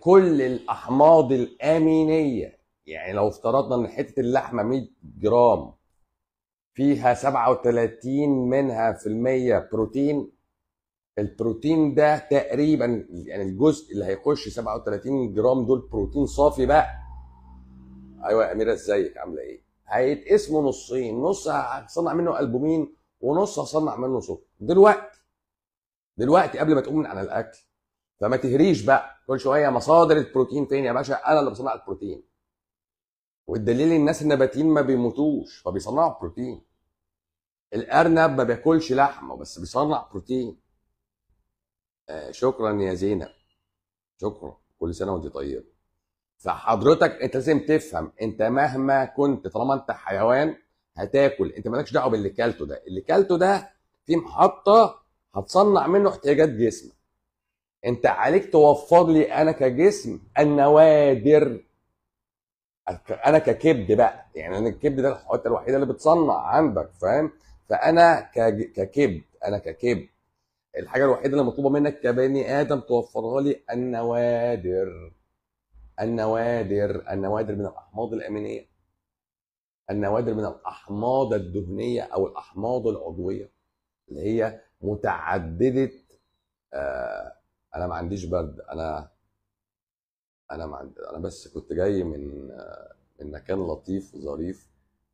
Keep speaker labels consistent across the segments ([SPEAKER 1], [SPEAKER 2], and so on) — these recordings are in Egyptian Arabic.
[SPEAKER 1] كل الاحماض الامينيه يعني لو افترضنا ان حته اللحمه 100 جرام فيها 37 منها في المية بروتين البروتين ده تقريبا يعني الجزء اللي هيخش 37 جرام دول بروتين صافي بقى ايوه يا اميره ازيك عامله ايه هيتقسموا نصين نص هصنع منه البومين ونص هصنع منه سكر دلوقتي دلوقتي قبل ما تقوم من على الاكل فما تهريش بقى كل شويه مصادر البروتين فين يا باشا انا اللي بصنع البروتين والدليل الناس النباتيين ما بيموتوش فبيصنعوا بروتين الارنب ما بياكلش لحمه بس بيصنع بروتين آه شكرا يا زينب شكرا كل سنه وانت طيب فحضرتك انت لازم تفهم انت مهما كنت طالما انت حيوان هتاكل انت مالكش دعوه باللي كلته ده اللي كلته ده في محطه هتصنع منه احتياجات جسمك انت عليك توفر لي انا كجسم النوادر انا ككبد بقى يعني انا الكبد ده الحته الوحيده اللي بتصنع عندك فاهم فانا كج- ككبد انا ككبد الحاجه الوحيده اللي مطلوبه منك كبني ادم توفرها لي النوادر النوادر النوادر من الاحماض الامينيه النوادر من الاحماض الدهنيه او الاحماض العضويه اللي هي متعدده آه انا ما عنديش برد انا انا ما عندي انا بس كنت جاي من آه، من مكان لطيف وظريف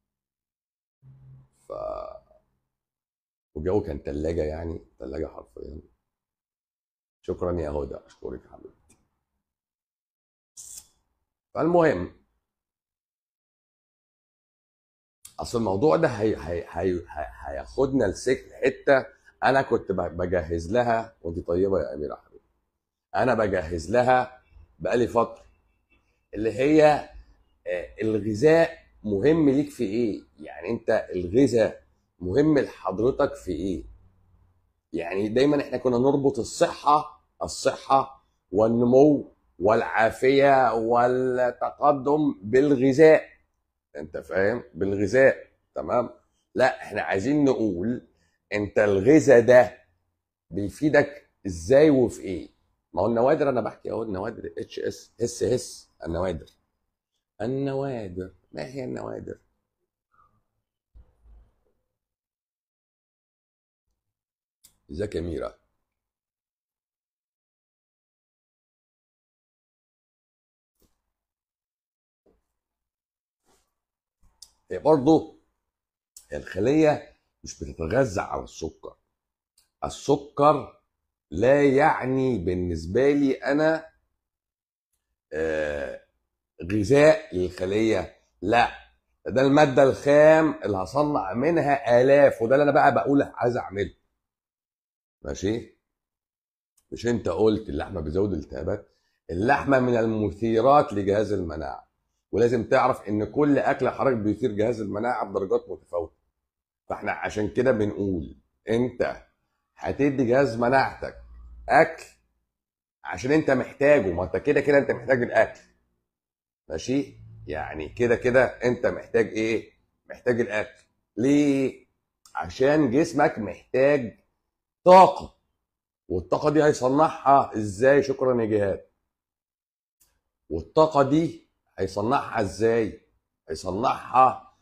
[SPEAKER 1] ف والجو كان تلاجة يعني تلاجة حرفيا شكرا يا هدى اشكرك حبيبتي فالمهم اصل الموضوع ده هي هي هي هي هياخدنا لسكه حته انا كنت ب- بجهز لها وانت طيبه يا اميره حبيبتي انا بجهز لها بقالي فتره اللي هي آه، الغذاء مهم ليك في ايه يعني انت الغذاء مهم لحضرتك في ايه يعني دايما احنا كنا نربط الصحه الصحه والنمو والعافيه والتقدم بالغذاء انت فاهم بالغذاء تمام لا احنا عايزين نقول انت الغذاء ده بيفيدك ازاي وفي ايه ما هو النوادر انا بحكي اهو النوادر اتش اس هس هس النوادر النوادر ما هي النوادر ازيك يا ميرا هي برضه هي الخليه مش بتتغذى على السكر السكر لا يعني بالنسبه لي انا آه، غذاء للخليه لا ده الماده الخام اللي هصنع منها الاف وده اللي انا بقى بقول عايز اعمله ماشي مش انت قلت اللحمه بتزود الالتهابات اللحمه من المثيرات لجهاز المناعه ولازم تعرف ان كل اكل حضرتك بيثير جهاز المناعه بدرجات متفاوته فاحنا عشان كده بنقول انت هتدي جهاز مناعتك اكل عشان انت محتاجه ما انت كده كده انت محتاج الاكل ماشي يعني كده كده انت محتاج ايه محتاج الاكل ليه عشان جسمك محتاج طاقه والطاقه دي هيصنعها ازاي شكرا يا جهاد والطاقه دي هيصنعها ازاي هيصنعها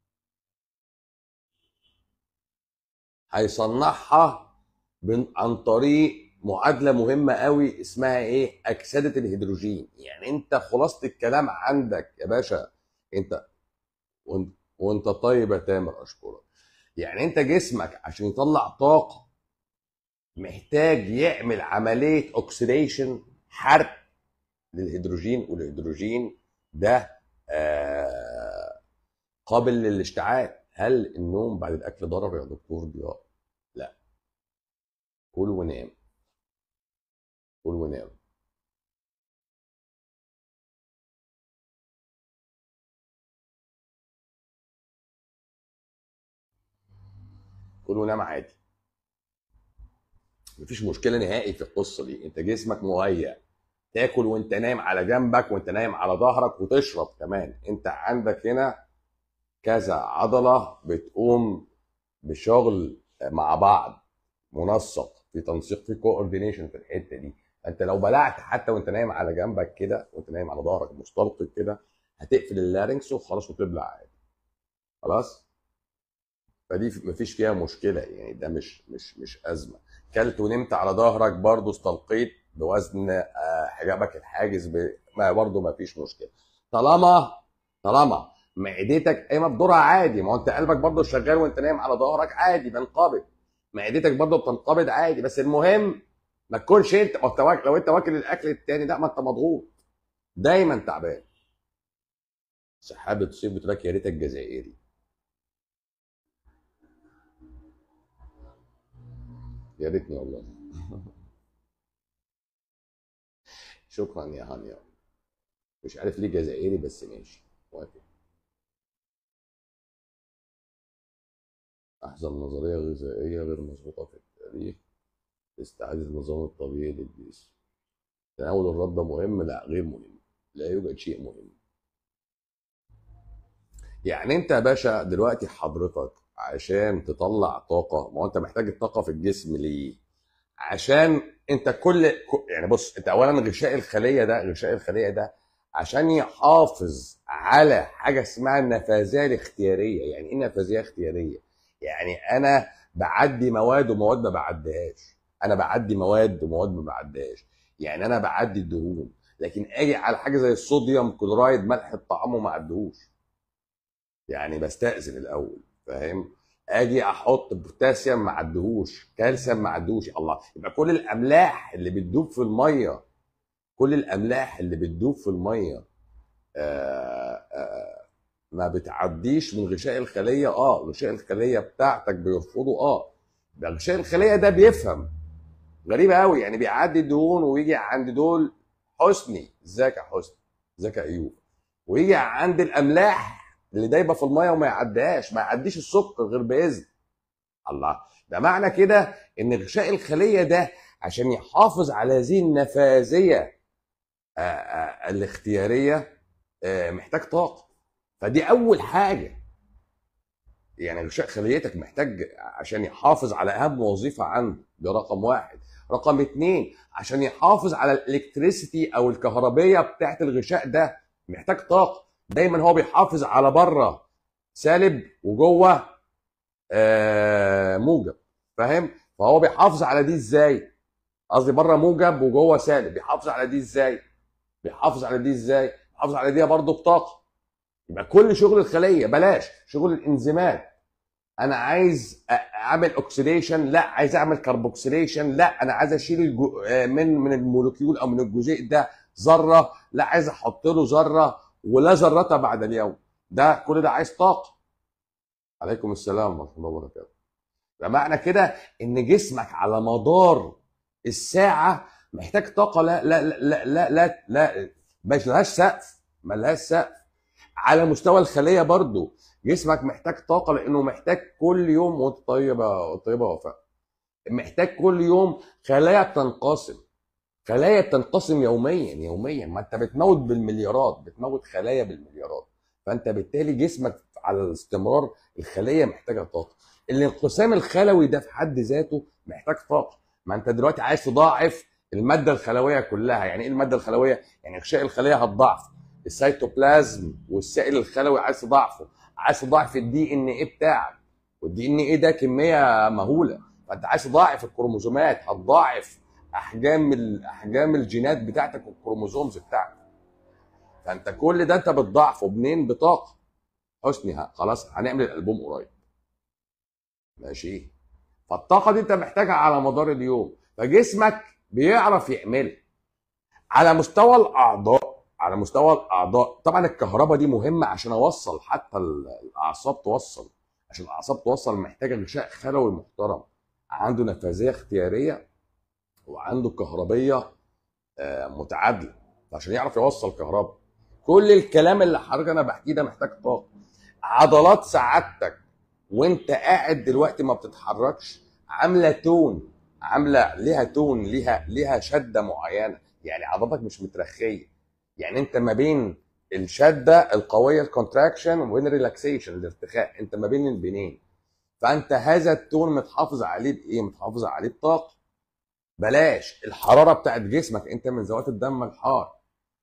[SPEAKER 1] هيصنعها من عن طريق معادله مهمه قوي اسمها ايه اكسده الهيدروجين يعني انت خلاصه الكلام عندك يا باشا انت وانت, وانت طيب يا تامر اشكرك يعني انت جسمك عشان يطلع طاقه محتاج يعمل عمليه اوكسيديشن حرق للهيدروجين والهيدروجين ده آه قابل للاشتعال هل النوم بعد الاكل ضرر يا دكتور ضياء لا كل ونام كل ونام كل ونام عادي مفيش مشكله نهائي في القصه دي انت جسمك مهيأ تاكل وانت نايم على جنبك وانت نايم على ظهرك وتشرب كمان انت عندك هنا كذا عضله بتقوم بشغل مع بعض منسق في تنسيق في كوردينيشن في الحته دي انت لو بلعت حتى وانت نايم على جنبك كده وانت نايم على ظهرك مستلقي كده هتقفل اللارنكس وخلاص وتبلع عادي خلاص فدي مفيش فيها مشكله يعني ده مش مش مش ازمه كلت ونمت على ظهرك برضه استلقيت بوزن آه، حجابك الحاجز ب... ما برضه مفيش مشكله طالما طالما معدتك قايمه بدورها عادي ما هو انت قلبك برضه شغال وانت نايم على ظهرك عادي بينقبض معدتك برضه بتنقبض عادي بس المهم ما تكونش انت ما انت واكل لو انت واكل الاكل التاني لا ما انت مضغوط دايما تعبان سحابه تصيب بتقول لك يا ريتك جزائري يا ريتني والله شكرا يا هانيا مش عارف ليه جزائري بس ماشي موافق أحسن نظرية غذائية غير مظبوطة في التاريخ استعادة النظام الطبيعي للجسم تناول الرده مهم لا غير مهم لا يوجد شيء مهم يعني انت يا باشا دلوقتي حضرتك عشان تطلع طاقة ما هو انت محتاج الطاقة في الجسم ليه؟ عشان انت كل يعني بص انت اولا غشاء الخلية ده غشاء الخلية ده عشان يحافظ على حاجة اسمها النفاذية الاختيارية يعني ايه النفاذية الاختيارية؟ يعني انا بعدي مواد ومواد ما بعديهاش انا بعدي مواد ومواد ما بعديهاش يعني انا بعدي الدهون لكن اجي على حاجه زي الصوديوم كلورايد ملح الطعام وما عدهوش يعني بستأذن الاول فاهم اجي احط بوتاسيوم ما عدهوش كالسيوم ما عدهوش الله يبقى كل الاملاح اللي بتدوب في الميه كل الاملاح اللي بتدوب في الميه آآ آآ ما بتعديش من غشاء الخليه اه غشاء الخليه بتاعتك بيرفضه اه ده غشاء الخليه ده بيفهم غريبه قوي يعني بيعدي الدهون ويجي عند دول حسني ازيك يا حسني ازيك يا ايوب ويجي عند الاملاح اللي دايبه في الميه وما يعديهاش ما يعديش السكر غير باذن الله ده معنى كده ان غشاء الخليه ده عشان يحافظ على هذه النفاذيه آه، آه، الاختياريه آه، محتاج طاقه فدي اول حاجه يعني غشاء خليتك محتاج عشان يحافظ على اهم وظيفه عنده ده رقم واحد رقم اتنين عشان يحافظ على الالكتريسيتي او الكهربيه بتاعت الغشاء ده محتاج طاقه دايما هو بيحافظ على بره سالب وجوه آه موجب فاهم فهو بيحافظ على دي ازاي قصدي بره موجب وجوه سالب بيحافظ على دي ازاي بيحافظ على دي ازاي بيحافظ على دي برضه بطاقه يبقى كل شغل الخليه بلاش شغل الانزيمات انا عايز اعمل اوكسيديشن لا عايز اعمل كاربوكسيليشن لا انا عايز اشيل الجو... من من المولكيول او من الجزيء ده ذره لا عايز احط له ذره ولا ذره بعد اليوم ده كل ده عايز طاقه عليكم السلام ورحمه الله وبركاته فمعنى كده ان جسمك على مدار الساعه محتاج طاقه لا لا لا لا لا, لا مش لهاش سقف ملهاش سقف على مستوى الخليه برضو جسمك محتاج طاقه لانه محتاج كل يوم وانت طيبه طيبه وفاء محتاج كل يوم خلايا بتنقسم خلايا بتنقسم يوميا يوميا ما انت بتموت بالمليارات بتموت خلايا بالمليارات فانت بالتالي جسمك على الاستمرار الخليه محتاجه طاقه الانقسام الخلوي ده في حد ذاته محتاج طاقه ما انت دلوقتي عايز تضاعف الماده الخلويه كلها يعني ايه الماده الخلويه يعني غشاء الخليه هتضاعف السيتوبلازم والسائل الخلوي عايز تضاعفه عايز تضاعف الدي ان ايه بتاعك والدي ان ايه ده كميه مهوله فانت عايز تضاعف الكروموزومات هتضاعف احجام احجام الجينات بتاعتك والكروموزومز بتاعتك فانت كل ده انت بتضاعفه منين بطاقه حسني خلاص هنعمل الالبوم قريب ماشي فالطاقه دي انت محتاجها على مدار اليوم فجسمك بيعرف يعملها على مستوى الاعضاء على مستوى الاعضاء طبعا الكهرباء دي مهمه عشان اوصل حتى الاعصاب توصل عشان الاعصاب توصل محتاجه غشاء خلوي محترم عنده نفاذيه اختياريه وعنده كهربيه آه، متعادله عشان يعرف يوصل كهرباء كل الكلام اللي حضرتك انا بحكيه ده محتاج طاقه عضلات سعادتك وانت قاعد دلوقتي ما بتتحركش عامله تون عامله ليها تون ليها ليها شده معينه يعني عضلاتك مش مترخيه يعني انت ما بين الشده القويه الكونتراكشن وبين الريلاكسيشن الارتخاء انت ما بين البنين فانت هذا التون متحافظ عليه بايه متحافظ عليه بطاقه بلاش الحراره بتاعت جسمك انت من ذوات الدم الحار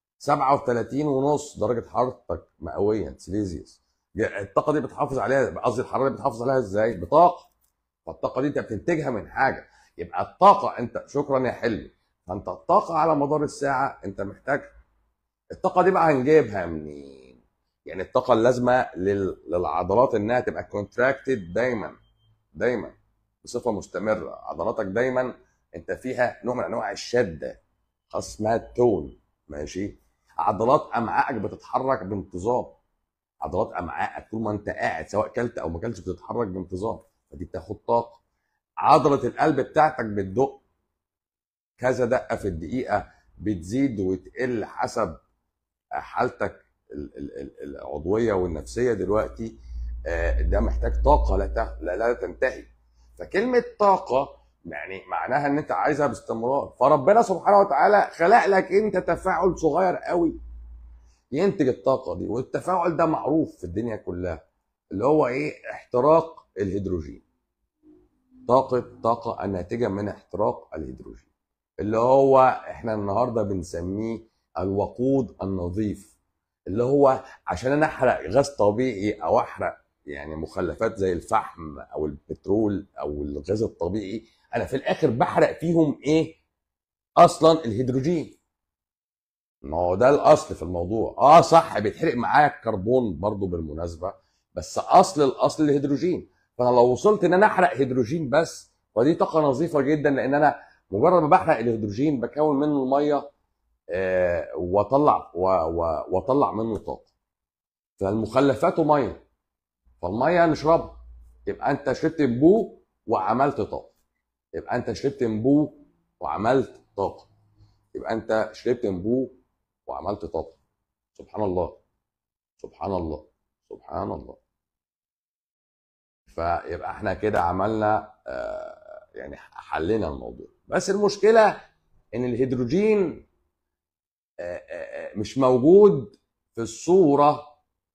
[SPEAKER 1] 37 ونص درجه حرارتك مئويا سيليزيوس الطاقه دي بتحافظ عليها قصدي الحراره دي بتحافظ عليها ازاي بطاقه فالطاقه دي انت بتنتجها من حاجه يبقى الطاقه انت شكرا يا حلمي فانت الطاقه على مدار الساعه انت محتاج الطاقه دي بقى هنجيبها منين يعني الطاقه اللازمه لل... للعضلات انها تبقى كونتراكتد دايما دايما بصفه مستمره عضلاتك دايما انت فيها نوع من انواع الشده خاص اسمها التون ماشي عضلات امعائك بتتحرك بانتظام عضلات امعائك طول ما انت قاعد سواء كلت او ما كلتش بتتحرك بانتظام فدي بتاخد طاقه عضله القلب بتاعتك بتدق كذا دقه في الدقيقه بتزيد وتقل حسب حالتك ال- ال- ال- العضويه والنفسيه دلوقتي آه، ده محتاج طاقه لا ت- لا, لا تنتهي فكلمه طاقه يعني معناها ان انت عايزها باستمرار فربنا سبحانه وتعالى خلق لك انت تفاعل صغير قوي ينتج الطاقه دي والتفاعل ده معروف في الدنيا كلها اللي هو ايه احتراق الهيدروجين طاقه طاقه الناتجه من احتراق الهيدروجين اللي هو احنا النهارده بنسميه الوقود النظيف اللي هو عشان انا احرق غاز طبيعي او احرق يعني مخلفات زي الفحم او البترول او الغاز الطبيعي انا في الاخر بحرق فيهم ايه اصلا الهيدروجين ما هو ده الاصل في الموضوع اه صح بيتحرق معايا الكربون برضو بالمناسبه بس اصل الاصل الهيدروجين فانا لو وصلت ان انا احرق هيدروجين بس ودي طاقه نظيفه جدا لان انا مجرد ما بحرق الهيدروجين بكون منه الميه آه، واطلع و- و- واطلع منه طاقه فالمخلفات ميه فالميه نشربها يبقى انت شربت نبوه وعملت طاقه يبقى انت شربت نبوه وعملت طاقه يبقى انت شربت نبوه وعملت طاقه سبحان الله سبحان الله سبحان الله فيبقى احنا كده عملنا آه، يعني حلينا الموضوع بس المشكله ان الهيدروجين آه، آه، آه، مش موجود في الصوره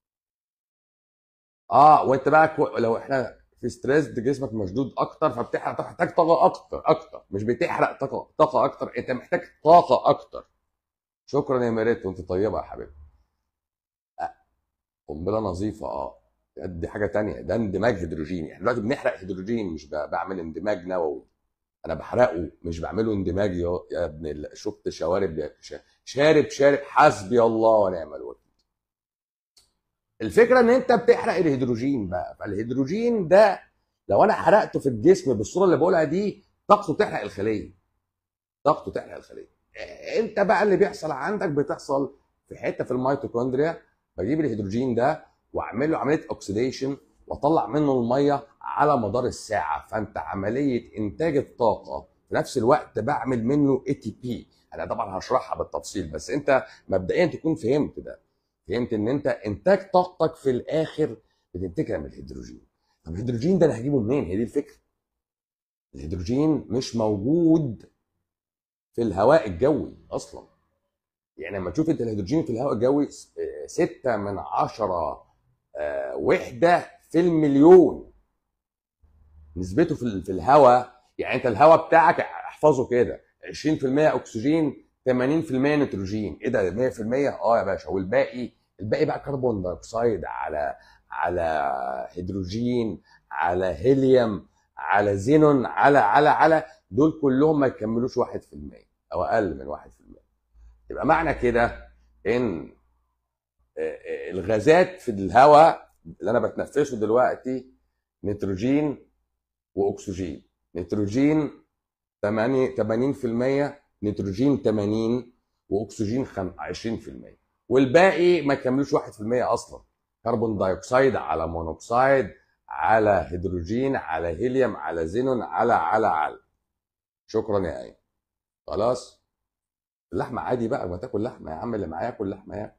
[SPEAKER 1] اه وانت بقى كو... لو احنا في ستريس جسمك مشدود اكتر فبتحرق محتاج طاقه اكتر اكتر مش بتحرق طاقه طاقه اكتر انت محتاج طاقه اكتر شكرا يا ميريت وانت طيبه يا حبيبي آه، قنبله نظيفه اه دي حاجه تانية ده اندماج هيدروجيني احنا دلوقتي بنحرق هيدروجين مش ب- بعمل اندماج نووي انا بحرقه مش بعمله اندماج يا, يا ابن ال- شفت شوارب يا- ش- شارب شارب حسبي الله ونعم الوكيل الفكره ان انت بتحرق الهيدروجين بقى فالهيدروجين ده لو انا حرقته في الجسم بالصوره اللي بقولها دي طاقته تحرق الخليه طاقته تحرق الخليه إيه، انت بقى اللي بيحصل عندك بتحصل في حته في الميتوكوندريا بجيب الهيدروجين ده واعمل له عمليه اوكسيديشن واطلع منه الميه على مدار الساعه فانت عمليه انتاج الطاقه في نفس الوقت بعمل منه اي تي بي انا طبعا هشرحها بالتفصيل بس انت مبدئيا تكون فهمت ده فهمت ان انت انتاج طاقتك في الاخر بتنتجها من الهيدروجين طب الهيدروجين ده انا هجيبه منين هي دي الفكره الهيدروجين مش موجود في الهواء الجوي اصلا يعني لما تشوف انت الهيدروجين في الهواء الجوي س- آه، ستة من عشرة آه، وحدة في المليون نسبته في ال- في الهواء يعني انت الهواء بتاعك احفظه كده 20% اكسجين 80% نيتروجين ايه ده 100% اه يا باشا والباقي الباقي بقى كربون دايوكسيد على على هيدروجين على هيليوم على زينون على على على دول كلهم ما يكملوش 1% او اقل من 1% يبقى معنى كده ان آه، آه، الغازات في الهواء اللي انا بتنفسه دلوقتي نيتروجين واكسجين نيتروجين 8 80% نيتروجين 80 واكسجين خم- 20% والباقي ما يكملوش 1% اصلا كربون دايوكسيد على مونوكسيد على هيدروجين على هيليوم على زينون على على على شكرا يا ايمن خلاص اللحمه عادي بقى ما تاكل لحمه يا عم اللي معايا ياكل لحمه يا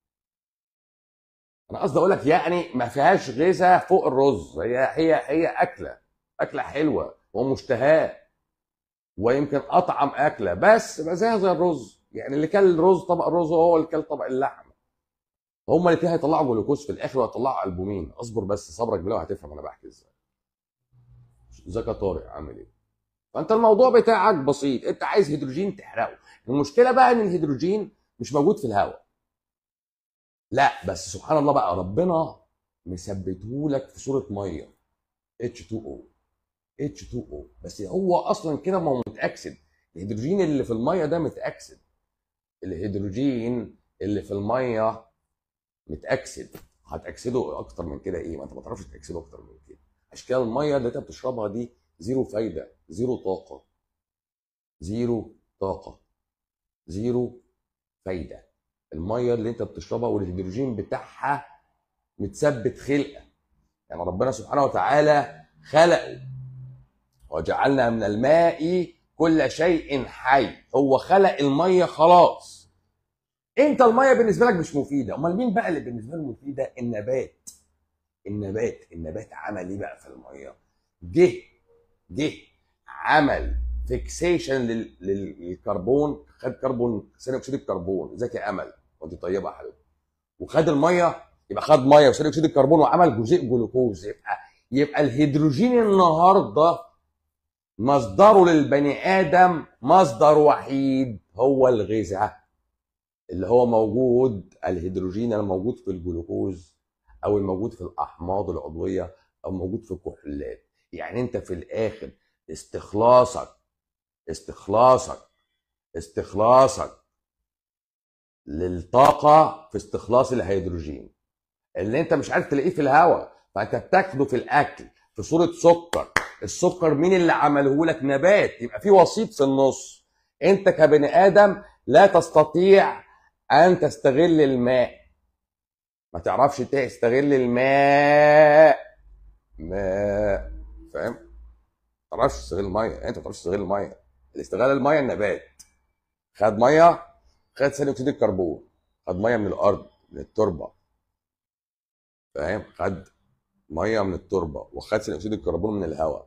[SPEAKER 1] انا قصدي اقول لك يعني ما فيهاش غذاء فوق الرز هي هي هي اكله اكله حلوه ومشتهاه ويمكن اطعم اكله بس بقى زيها زي الرز يعني اللي كل رز طبق رز هو اللي كل طبق اللحمه هما الاثنين هيطلعوا جلوكوز في الاخر وهيطلعوا البومين اصبر بس صبرك بالله وهتفهم انا بحكي ازاي ازيك يا طارق عامل ايه فانت الموضوع بتاعك بسيط انت عايز هيدروجين تحرقه المشكله بقى ان الهيدروجين مش موجود في الهواء لا بس سبحان الله بقى ربنا مثبته لك في صوره ميه H2O H2O بس هو اصلا كده ما هو متاكسد الهيدروجين اللي في الميه ده متاكسد الهيدروجين اللي في الميه متاكسد هتاكسده اكتر من كده ايه ما انت ما تعرفش تاكسده اكتر من كده عشان كده الميه اللي انت بتشربها دي زيرو فايده زيرو طاقه زيرو طاقه زيرو فايده الميه اللي انت بتشربها والهيدروجين بتاعها متثبت خلقه يعني ربنا سبحانه وتعالى خلقه وجعلنا من الماء كل شيء حي هو خلق الميه خلاص انت الميه بالنسبه لك مش مفيده امال مين بقى اللي بالنسبه له مفيده النبات النبات النبات عمل ايه بقى في الميه جه جه عمل فيكسيشن للكربون خد كربون ثاني اكسيد الكربون ازيك يا امل وانت طيبه يا حبيبتي وخد الميه يبقى خد ميه وثاني اكسيد الكربون وعمل جزيء جلوكوز يبقى يبقى الهيدروجين النهارده مصدره للبني ادم مصدر وحيد هو الغذاء اللي هو موجود الهيدروجين الموجود في الجلوكوز او الموجود في الاحماض العضويه او موجود في الكحولات يعني انت في الاخر استخلاصك استخلاصك استخلاصك للطاقه في استخلاص الهيدروجين اللي انت مش عارف تلاقيه في الهواء فانت بتاخده في الاكل في صوره سكر السكر مين اللي عمله لك نبات يبقى في وسيط في النص انت كبني ادم لا تستطيع ان تستغل الماء ما تعرفش تستغل الماء ماء فاهم ما تعرفش تستغل الميه انت ما تعرفش تستغل الميه الاستغلال الميه النبات خد ميه خد ثاني اكسيد الكربون خد ميه من الارض من التربه فاهم خد ميه من التربه وخد ثاني اكسيد الكربون من الهواء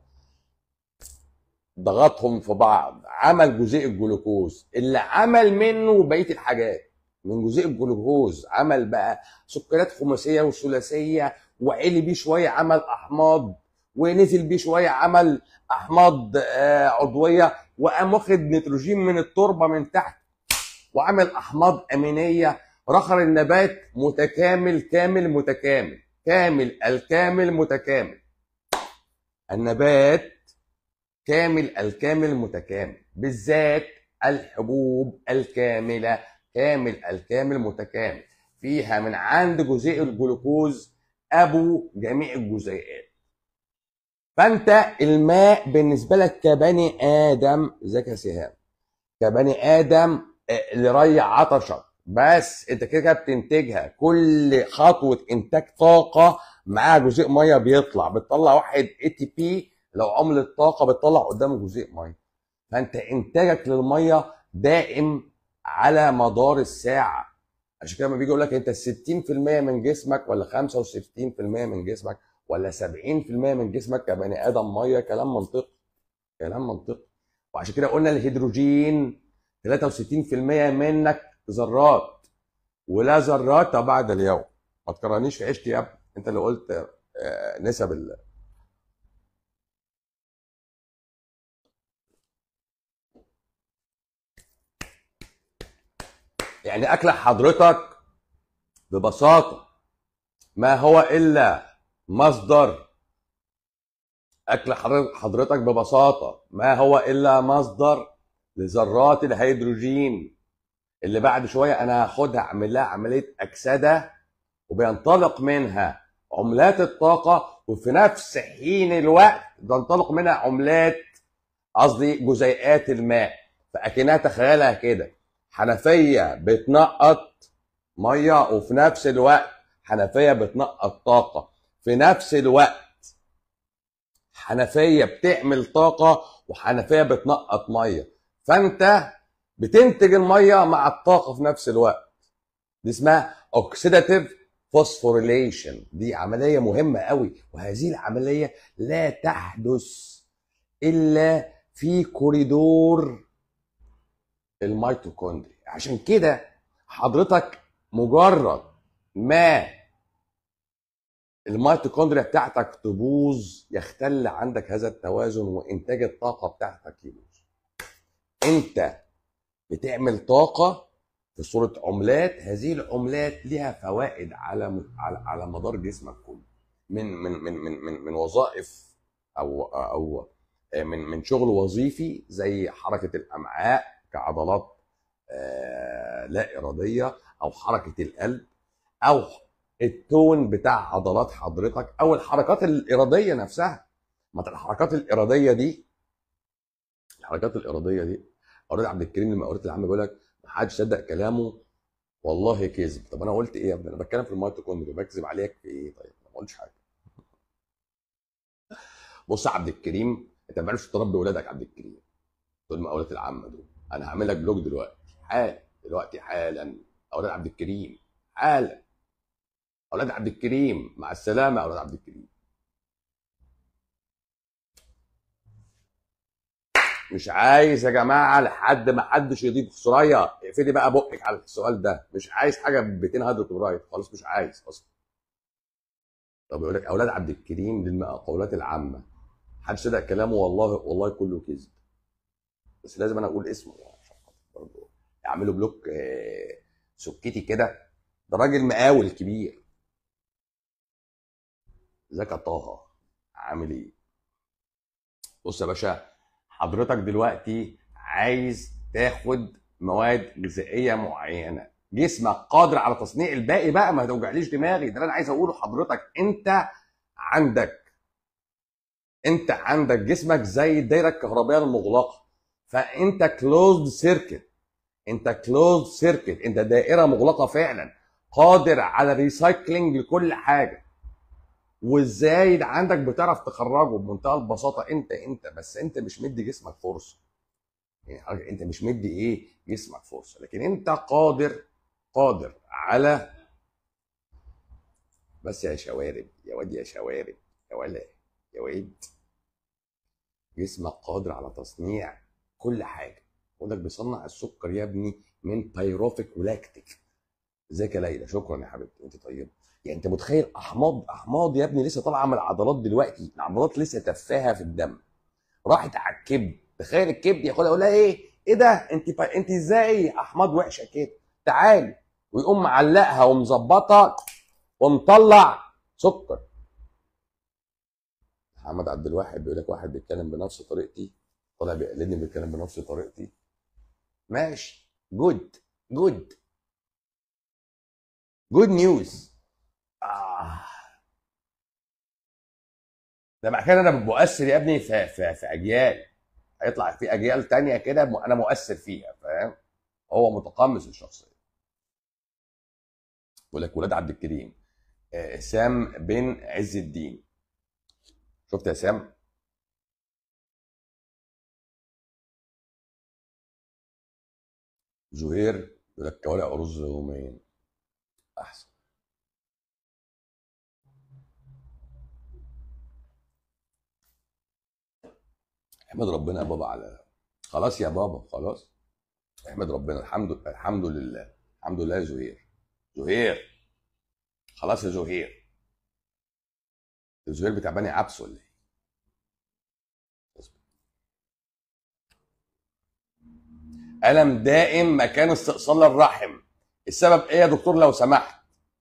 [SPEAKER 1] ضغطهم في بعض عمل جزيء الجلوكوز اللي عمل منه بقيه الحاجات من جزيء الجلوكوز عمل بقى سكريات خماسيه وثلاثيه وعلي بيه شويه عمل احماض ونزل بيه شويه عمل احماض آه، عضويه وقام واخد نيتروجين من التربه من تحت وعمل احماض امينيه رخر النبات متكامل كامل متكامل كامل الكامل متكامل النبات كامل الكامل متكامل بالذات الحبوب الكامله كامل الكامل متكامل فيها من عند جزيء الجلوكوز ابو جميع الجزيئات فانت الماء بالنسبه لك كبني ادم ازيك يا سهام كبني ادم آه، اللي ريع عطشك بس انت كده كده بتنتجها كل خطوه انتاج طاقه معاها جزيء ميه بيطلع بتطلع واحد اي تي بي لو عملة طاقه بتطلع قدامه جزيء ميه فانت انتاجك للميه دائم على مدار الساعه عشان كده لما بيجي يقول لك انت 60% من جسمك ولا 65% من جسمك ولا 70% من جسمك كبني ادم ميه كلام منطقي كلام منطقي وعشان كده قلنا الهيدروجين 63% منك ذرات ولا ذرات بعد اليوم ما تكرهنيش في عيشتي يا ابني انت اللي قلت آه، نسب ال يعني اكل حضرتك ببساطه ما هو الا مصدر اكل حضرتك حضرتك ببساطه ما هو الا مصدر لذرات الهيدروجين اللي بعد شويه انا هاخدها اعمل لها عمليه اكسده وبينطلق منها عملات الطاقه وفي نفس حين الوقت بينطلق منها عملات قصدي جزيئات الماء فاكنها تخيلها كده حنفيه بتنقط ميه وفي نفس الوقت حنفيه بتنقط طاقه في نفس الوقت حنفيه بتعمل طاقه وحنفيه بتنقط ميه فانت بتنتج الميه مع الطاقه في نفس الوقت دي اسمها اوكسيداتيف فوسفوريليشن دي عمليه مهمه قوي وهذه العمليه لا تحدث الا في كوريدور الميتوكوندريا عشان كده حضرتك مجرد ما الميتوكوندريا بتاعتك تبوظ يختل عندك هذا التوازن وانتاج الطاقه بتاعتك يبوظ انت بتعمل طاقه في صوره عملات هذه العملات لها فوائد على على على مدار جسمك كله من من من من من, من وظائف او او من من شغل وظيفي زي حركه الامعاء كعضلات آه، لا اراديه او حركه القلب او التون بتاع عضلات حضرتك او الحركات الاراديه نفسها ما انت الحركات الاراديه دي الحركات الاراديه دي قريت عبد الكريم لما قريت العم بيقول لك ما حدش صدق كلامه والله كذب طب انا قلت ايه يا ابني انا بتكلم في الميتوكوندريا بكذب عليك في ايه طيب ما قلتش حاجه بص يا عبد الكريم انت ما بتعرفش تربي ولادك عبد الكريم دول مقاولات العامه دول انا هعمل لك بلوج دلوقتي حالا دلوقتي حالا اولاد عبد الكريم حالا اولاد عبد الكريم مع السلامه اولاد عبد الكريم مش عايز يا جماعه لحد ما حدش يضيف سوريا اقفلي بقى بقك على السؤال ده مش عايز حاجه ب 200 هيدروكلورايد خلاص مش عايز اصلا طب يقول لك اولاد عبد الكريم للمقاولات العامه محدش صدق كلامه والله والله كله كذب بس لازم انا اقول اسمه يعني عشان خاطر برضه يعملوا بلوك آه، سكتي كده ده راجل مقاول كبير ازيك يا طه عامل ايه بص يا باشا حضرتك دلوقتي عايز تاخد مواد غذائيه معينه جسمك قادر على تصنيع الباقي بقى ما توجعليش دماغي ده اللي انا عايز اقوله حضرتك انت عندك انت عندك جسمك زي الدايره الكهربائيه المغلقه فانت كلوزد سيركت انت كلوزد سيركت انت دائره مغلقه فعلا قادر على ريسايكلينج لكل حاجه وازاي ده عندك بتعرف تخرجه بمنتهى البساطه انت انت بس انت مش مدي جسمك فرصه يعني حضرتك انت مش مدي ايه جسمك فرصه لكن انت قادر قادر على بس يا شوارب يا واد يا شوارب يا ولا يا واد جسمك قادر على تصنيع كل حاجه ودك بيصنع السكر يا ابني من بايروفيك ولاكتيك ازيك يا ليلى شكرا يا حبيبتي انت طيبه يعني انت متخيل احماض احماض يا ابني لسه طالعه من العضلات دلوقتي العضلات لسه تفاهه في الدم راحت على الكبد تخيل الكبد ياخدها يقول لها ايه ايه ده انت با... انت ازاي احماض وحشه كده تعالي ويقوم معلقها ومظبطها ومطلع سكر محمد عبد الواحد بيقول لك واحد بيتكلم بنفس طريقتي طالع بيقلدني بيتكلم بنفس طريقتي ماشي جود جود جود نيوز آه. ده مع كده انا مؤثر يا ابني في في, في اجيال هيطلع في اجيال تانية كده م- انا مؤثر فيها فاهم هو متقمص الشخصيه بيقول لك ولاد عبد الكريم آه، سام بن عز الدين شفت يا سام زهير يقول لك كوارع رز يومين احسن احمد ربنا يا بابا على خلاص يا بابا خلاص احمد ربنا الحمد الحمد لله الحمد لله يا زهير زهير خلاص يا زهير زهير بتاع بني عبس ولا ايه؟ ألم دائم مكان استئصال الرحم السبب ايه يا دكتور لو سمحت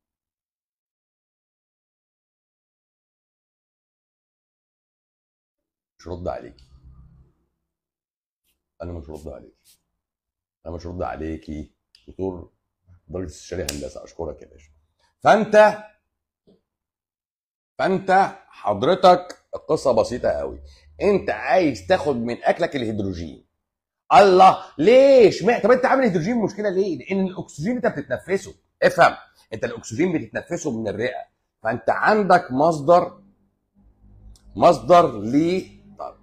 [SPEAKER 1] مش رد عليكي انا مش رد عليكي انا مش رد عليكي دكتور درجه استشاري هندسه اشكرك يا باشا فانت فانت حضرتك القصه بسيطه قوي انت عايز تاخد من اكلك الهيدروجين الله ليه اشمعنى طب انت عامل هيدروجين مشكله ليه لان الاكسجين انت بتتنفسه افهم انت الاكسجين بتتنفسه من الرئه فانت عندك مصدر مصدر ل طب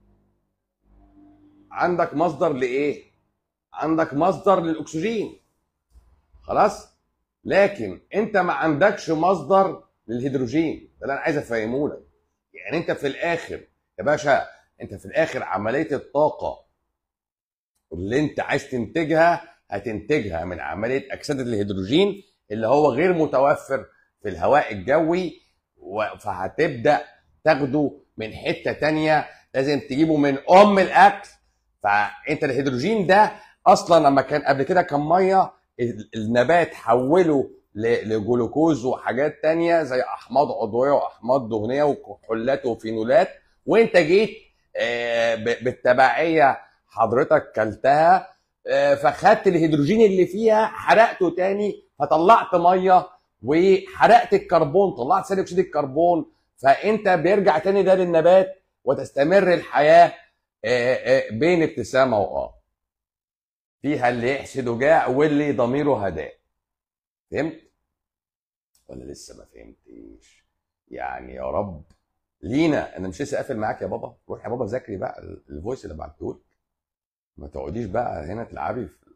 [SPEAKER 1] عندك مصدر لايه عندك مصدر للاكسجين خلاص لكن انت ما عندكش مصدر للهيدروجين ده اللي انا عايز افهمه لك يعني انت في الاخر يا باشا انت في الاخر عمليه الطاقه اللي انت عايز تنتجها هتنتجها من عمليه اكسده الهيدروجين اللي هو غير متوفر في الهواء الجوي و- فهتبدا تاخده من حته تانية لازم تجيبه من ام الاكل فانت الهيدروجين ده اصلا لما كان قبل كده كان ميه ال- النبات حوله ل- لجلوكوز وحاجات تانية زي احماض عضويه واحماض دهنيه وكحولات وفينولات وانت جيت آه، ب- بالتبعيه حضرتك كلتها آه، فخدت الهيدروجين اللي فيها حرقته تاني فطلعت ميه وحرقت الكربون طلعت ثاني اكسيد الكربون فانت بيرجع تاني ده للنبات وتستمر الحياه آه، آه، بين ابتسامه واه فيها اللي يحسد جاع واللي ضميره هداه فهمت ولا لسه ما فهمتش يعني يا رب لينا انا مش لسه قافل معاك يا بابا روح يا بابا ذاكري بقى ال- الفويس اللي بعتهولك ما تقعديش بقى هنا تلعبي في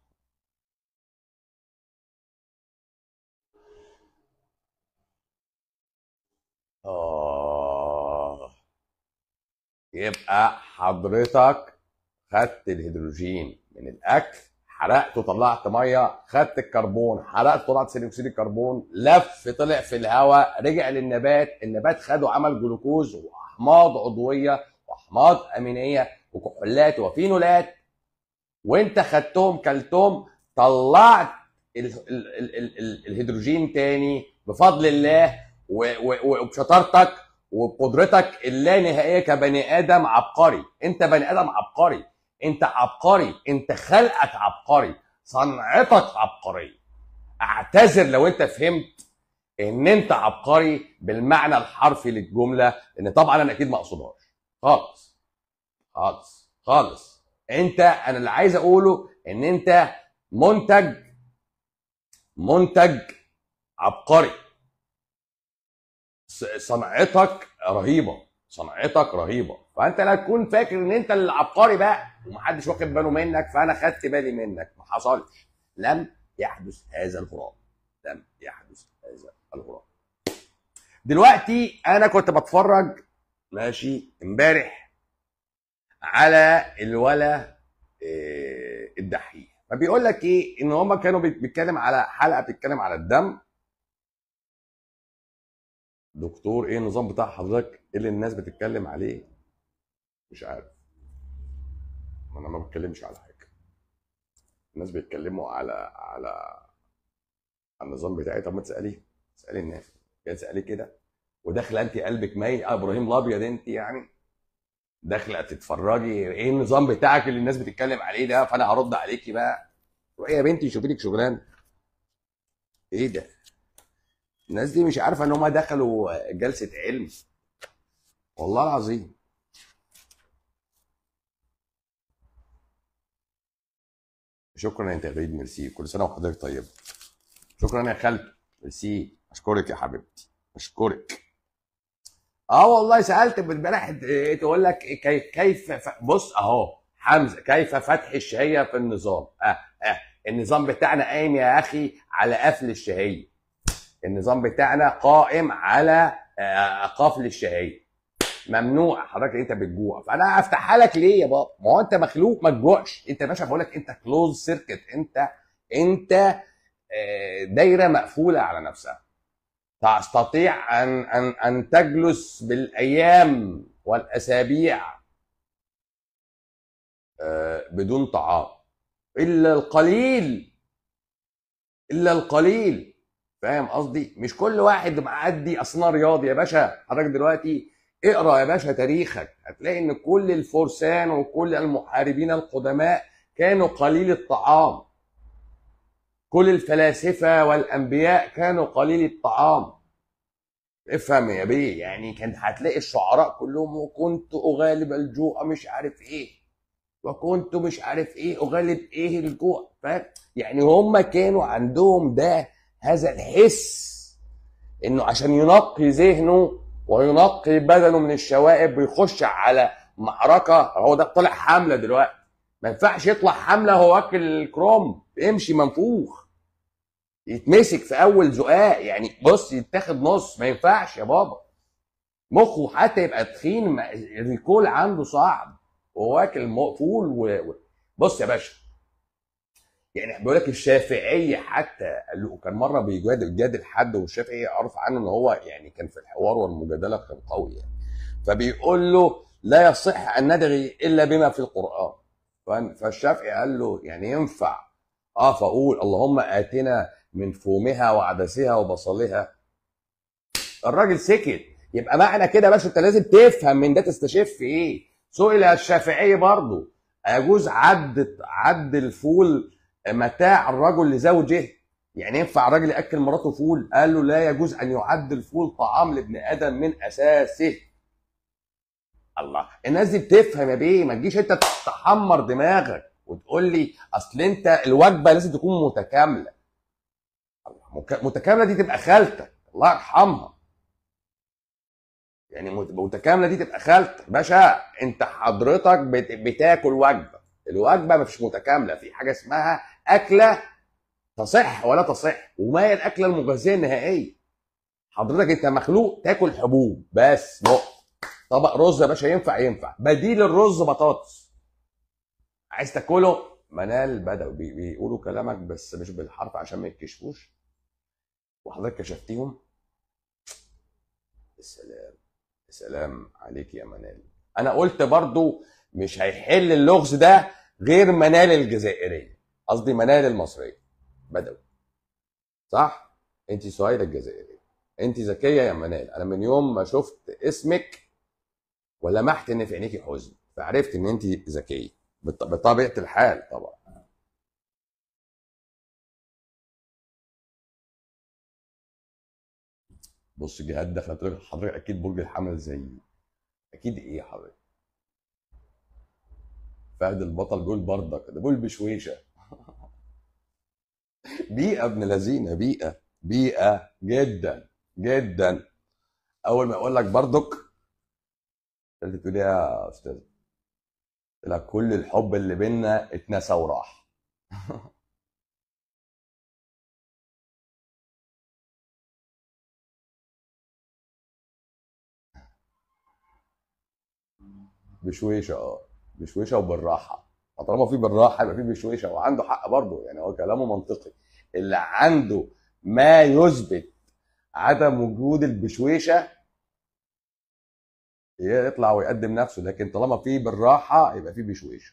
[SPEAKER 1] آه يبقى حضرتك خدت الهيدروجين من الاكل حرقته طلعت ميه خدت الكربون حرقت طلعت ثاني اكسيد الكربون لف طلع في الهواء رجع للنبات النبات خده عمل جلوكوز واحماض عضويه واحماض امينيه وكحولات وفينولات وانت خدتهم كلتهم طلعت ال ال ال ال ال الهيدروجين تاني بفضل الله و- و- وبشطارتك وبقدرتك اللانهائيه كبني ادم عبقري انت بني ادم عبقري انت عبقري انت خلقك عبقري صنعتك عبقريه اعتذر لو انت فهمت ان انت عبقري بالمعنى الحرفي للجمله لان طبعا انا اكيد ما اقصدهاش خالص خالص خالص انت انا اللي عايز اقوله ان انت منتج منتج عبقري ص- صنعتك رهيبه صنعتك رهيبه فانت لا تكون فاكر ان انت العبقري بقى ومحدش واخد باله منك فانا خدت بالي منك ما حصلش لم يحدث هذا الغرام لم يحدث هذا الغرام دلوقتي انا كنت بتفرج ماشي امبارح على الولا آه، الدحيح فبيقول لك ايه ان هما كانوا بيت- بيتكلم على حلقه بتتكلم على الدم دكتور ايه النظام بتاع حضرتك ايه اللي الناس بتتكلم عليه مش عارف ما انا ما بتكلمش على حاجه الناس بيتكلموا على على على النظام بتاعي طب ما تساليه اسالي الناس يا تساليه كده وداخله انت قلبك ميت اه ابراهيم الابيض انت يعني داخله تتفرجي ايه النظام بتاعك اللي الناس بتتكلم عليه ده فانا هرد عليكي بقى روحي يا بنتي شوفي لك شغلانه ايه ده الناس دي مش عارفه ان هم دخلوا جلسه علم والله العظيم شكرا يا تغريد ميرسي كل سنه وحضرتك طيب شكرا يا خالتي ميرسي اشكرك يا حبيبتي اشكرك اه والله سالت امبارح إيه تقول لك كيف كيف ف- بص اهو حمزه كيف فتح الشهيه في النظام اه اه النظام بتاعنا قايم يا اخي على قفل الشهيه النظام بتاعنا قائم على آه، قفل الشهيه ممنوع حضرتك انت بتجوع فانا افتحها لك ليه يا بابا ما هو انت مخلوق ما تجوعش انت يا باشا بقول لك انت كلوز سيركت انت انت آه، دايره مقفوله على نفسها تستطيع ان ان ان تجلس بالايام والاسابيع آه، بدون طعام الا القليل الا القليل فاهم قصدي مش كل واحد معدي اصلا رياضي يا باشا حضرتك دلوقتي اقرا يا باشا تاريخك هتلاقي ان كل الفرسان وكل المحاربين القدماء كانوا قليل الطعام كل الفلاسفه والانبياء كانوا قليل الطعام افهم يا بيه يعني كان هتلاقي الشعراء كلهم وكنت اغالب الجوع مش عارف ايه وكنت مش عارف ايه اغالب ايه الجوع فاهم يعني هم كانوا عندهم ده هذا الحس انه عشان ينقي ذهنه وينقي بدنه من الشوائب ويخش على معركه هو ده طلع حمله دلوقتي ما ينفعش يطلع حمله هو واكل الكروم يمشي منفوخ يتمسك في اول زقاق يعني بص يتاخد نص ما ينفعش يا بابا مخه حتى يبقى تخين ما- الريكول عنده صعب وهو واكل م- فول و... و- بص يا باشا يعني بيقول لك الشافعيه حتى قال له كان مره بيجادل بيجادل حد والشافعي عرف عنه ان هو يعني كان في الحوار والمجادله كان قوي يعني فبيقول له لا يصح ان ندعي الا بما في القران ف- فالشافعي قال له يعني ينفع اه فاقول اللهم اتنا من فومها وعدسها وبصلها الراجل سكت يبقى معنى كده بس انت لازم تفهم من ده تستشف ايه سئل الشافعي برضه يجوز عد عد الفول متاع الرجل لزوجه يعني ينفع الراجل ياكل مراته فول قال له لا يجوز ان يعد الفول طعام لابن ادم من اساسه الله الناس دي بتفهم يا بيه ما تجيش انت تحمر دماغك وتقول لي اصل انت الوجبه لازم تكون متكامله الله، مك- متكامله دي تبقى خالتك الله يرحمها يعني مت- متكامله دي تبقى خالتك باشا انت حضرتك بت- بتاكل وجبه الوجبه مش متكامله في حاجه اسمها اكله تصح ولا تصح وما هي الاكله المغذيه النهائيه حضرتك انت مخلوق تاكل حبوب بس نقطه طبق رز يا باشا ينفع ينفع بديل الرز بطاطس عايز تاكله منال بدأوا بي- بيقولوا كلامك بس مش بالحرف عشان ما يتكشفوش وحضرتك كشفتيهم السلام السلام عليك يا منال انا قلت برضو مش هيحل اللغز ده غير منال الجزائريه قصدي منال المصريه بدأوا صح انت سهيله الجزائريه انت ذكيه يا منال انا من يوم ما شفت اسمك ولمحت ان في عينيكي حزن فعرفت ان انت ذكيه بط- بطبيعه الحال طبعا بص جهاد داخله تقول لك حضرتك اكيد برج الحمل زيي اكيد ايه يا حضرتك فهد البطل بيقول بردك ده بيقول بشويشه بيئه ابن لذينه بيئه بيئه جدا جدا اول ما يقول لك بردك انت تقول إيه يا استاذ قلت لك كل الحب اللي بينا اتنسى وراح بشويشه اه بشويشه وبالراحه طالما في بالراحه يبقى في بشويشه وعنده حق برضه يعني هو كلامه منطقي اللي عنده ما يثبت عدم وجود البشويشه يطلع ويقدم نفسه لكن طالما في بالراحه يبقى في بشويشه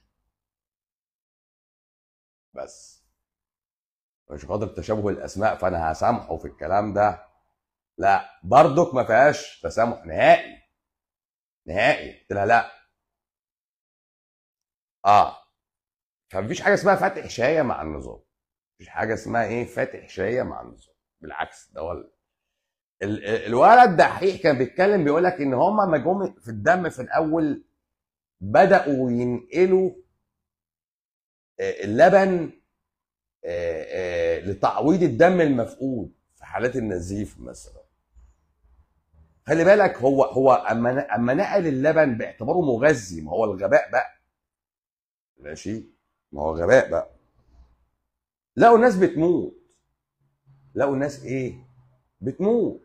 [SPEAKER 1] بس مش خاطر تشابه الاسماء فانا هسامحه في الكلام ده لا برضك ما فيهاش تسامح نهائي نهائي قلت لها لا اه فمفيش حاجه اسمها فاتح شايه مع النظام مفيش حاجه اسمها ايه فاتح شايه مع النظام بالعكس ده هو ال- ال- الولد دحيح كان بيتكلم بيقول لك ان هم ما جم في الدم في الاول بداوا ينقلوا آه، اللبن آه، آه، لتعويض الدم المفقود في حالات النزيف مثلا خلي بالك هو هو اما اما نقل اللبن باعتباره مغذي ما هو الغباء بقى ماشي ما هو غباء بقى لقوا الناس بتموت لقوا الناس ايه بتموت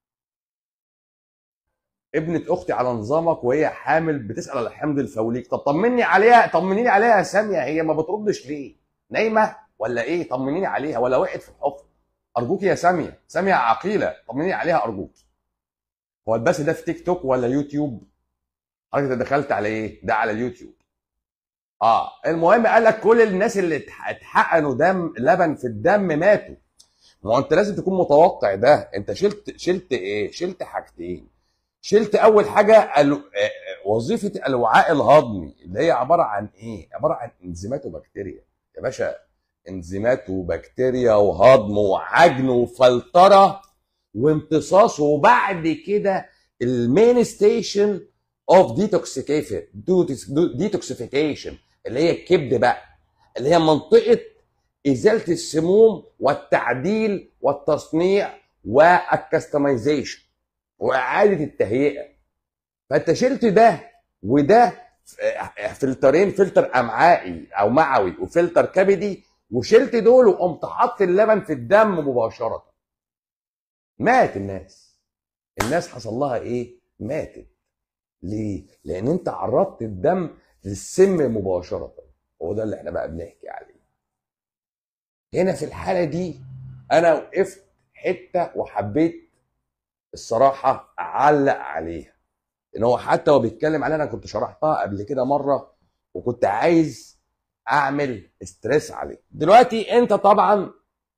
[SPEAKER 1] ابنة اختي على نظامك وهي حامل بتسال على حمض الفوليك طب طمني عليها طمنيني عليها يا ساميه هي ما بتردش ليه نايمه ولا ايه طمنيني عليها ولا وقعت في الحفر ارجوك يا ساميه ساميه عقيله طمنيني عليها ارجوك هو البث ده في تيك توك ولا يوتيوب حضرتك دخلت على ايه ده على اليوتيوب اه المهم قال لك كل الناس اللي اتح- اتحقنوا دم لبن في الدم ماتوا ما هو انت لازم تكون متوقع ده انت شلت شلت ايه شلت حاجتين شلت اول حاجه ال- آه، آه، وظيفه الوعاء الهضمي اللي هي عباره عن ايه عباره عن انزيمات وبكتيريا يا باشا انزيمات وبكتيريا وهضم وعجن وفلتره وامتصاص وبعد كده المين ستيشن اوف ديتوكسيكيشن ديتوكسيفيكيشن اللي هي الكبد بقى اللي هي منطقه ازاله السموم والتعديل والتصنيع والكستمايزيشن واعاده التهيئه فانت شلت ده وده ف- فلترين فلتر امعائي او معوي وفلتر كبدي وشلت دول وقمت حاطط اللبن في الدم مباشره مات الناس الناس حصل لها ايه ماتت ليه لان انت عرضت الدم للسم مباشره هو ده اللي احنا بقى بنحكي عليه هنا في الحاله دي انا وقفت حته وحبيت الصراحه اعلق عليها ان هو حتى هو بيتكلم عليها انا كنت شرحتها قبل كده مره وكنت عايز اعمل ستريس عليه دلوقتي انت طبعا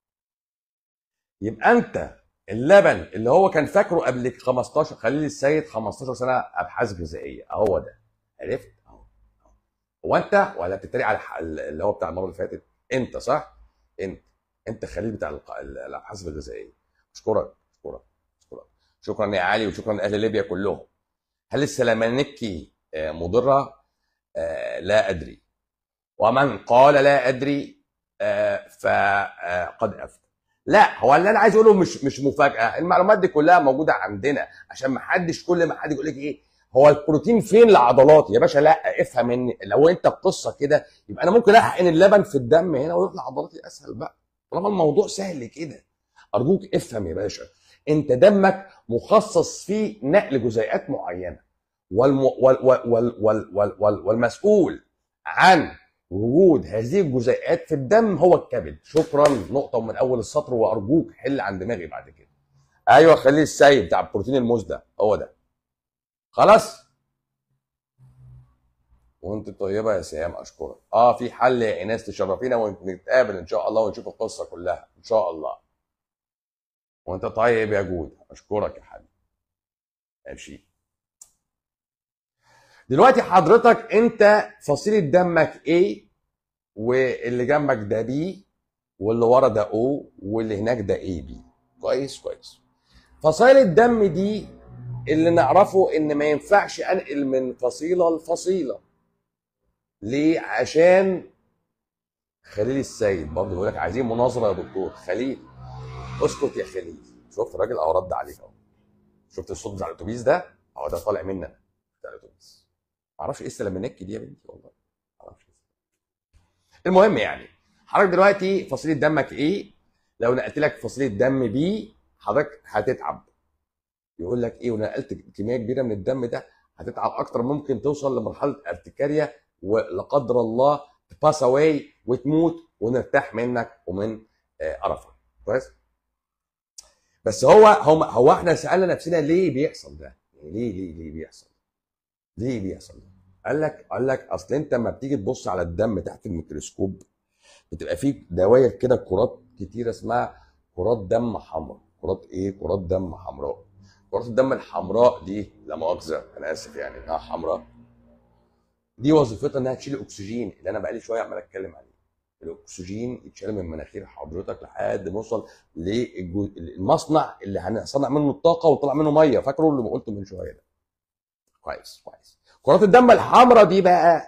[SPEAKER 1] يبقى انت اللبن اللي هو كان فاكره قبل 15 خليل السيد 15 سنه ابحاث غذائيه اهو ده عرفت اهو هو انت ولا بتتريق على الح- اللي هو بتاع المره اللي فاتت انت صح انت انت خليل بتاع الق- الابحاث الغذائيه اشكرك اشكرك اشكرك شكرا يا علي وشكرا لاهل ليبيا كلهم هل السلامانكي آه، مضره آه، لا ادري ومن قال لا ادري آه، فقد افتى لا هو اللي انا عايز اقوله مش مش مفاجاه المعلومات دي كلها موجوده عندنا عشان ما حدش كل ما حد يقول لك ايه هو البروتين فين لعضلاتي يا باشا لا افهم مني لو انت القصه كده يبقى انا ممكن احقن اللبن في الدم هنا ويروح لعضلاتي اسهل بقى طالما الموضوع سهل كده ارجوك افهم يا باشا انت دمك مخصص فيه نقل جزيئات معينه والم... وال... وال... وال... وال... وال... وال... والمسؤول عن وجود هذه الجزيئات في الدم هو الكبد شكرا نقطه من اول السطر وارجوك حل عن دماغي بعد كده ايوه خليه السيد بتاع بروتين الموز ده هو ده خلاص وانت طيبه يا سهام اشكرك اه في حل يا ايناس تشرفينا ونتقابل ان شاء الله ونشوف القصه كلها ان شاء الله وانت طيب يا جود اشكرك يا حبيبي ماشي دلوقتي حضرتك انت فصيله دمك ايه واللي جنبك ده بي واللي ورا ده او واللي هناك ده اي بي كويس كويس فصائل الدم دي اللي نعرفه ان ما ينفعش انقل من فصيله لفصيله ليه عشان خليل السيد برضه بيقول لك عايزين مناظره يا دكتور خليل اسكت يا خليل شفت الراجل اهو رد عليك اهو شفت الصوت بتاع الاتوبيس ده اهو ده طالع مننا بتاع الاتوبيس معرفش ايه السلامنكي دي يا بنتي والله معرفش المهم يعني حضرتك دلوقتي فصيله دمك ايه لو نقلت لك فصيله دم بي حضرتك هتتعب يقول لك ايه ونقلت كميه كبيره من الدم ده هتتعب اكتر ممكن توصل لمرحله ارتكاريا ولا قدر الله تباس اواي وتموت ونرتاح منك ومن آه، قرفك كويس بس هو هو هو احنا سالنا نفسنا ليه بيحصل ده؟ يعني ليه ليه ليه بيحصل؟ ليه بيحصل ده؟ قال لك قال لك اصل انت لما بتيجي تبص على الدم تحت الميكروسكوب بتبقى فيه دواير كده كرات كتيره اسمها كرات دم حمراء كرات ايه؟ كرات دم حمراء كرات الدم الحمراء دي لا مؤاخذه انا اسف يعني انها حمراء دي وظيفتها انها تشيل الاكسجين اللي انا بقالي شويه عمال اتكلم عليه الاكسجين يتشال من مناخير حضرتك لحد ما نوصل للمصنع اللي هنصنع منه الطاقه وطلع منه ميه فاكره اللي قلته من شويه ده كويس كويس كرات الدم الحمراء دي بقى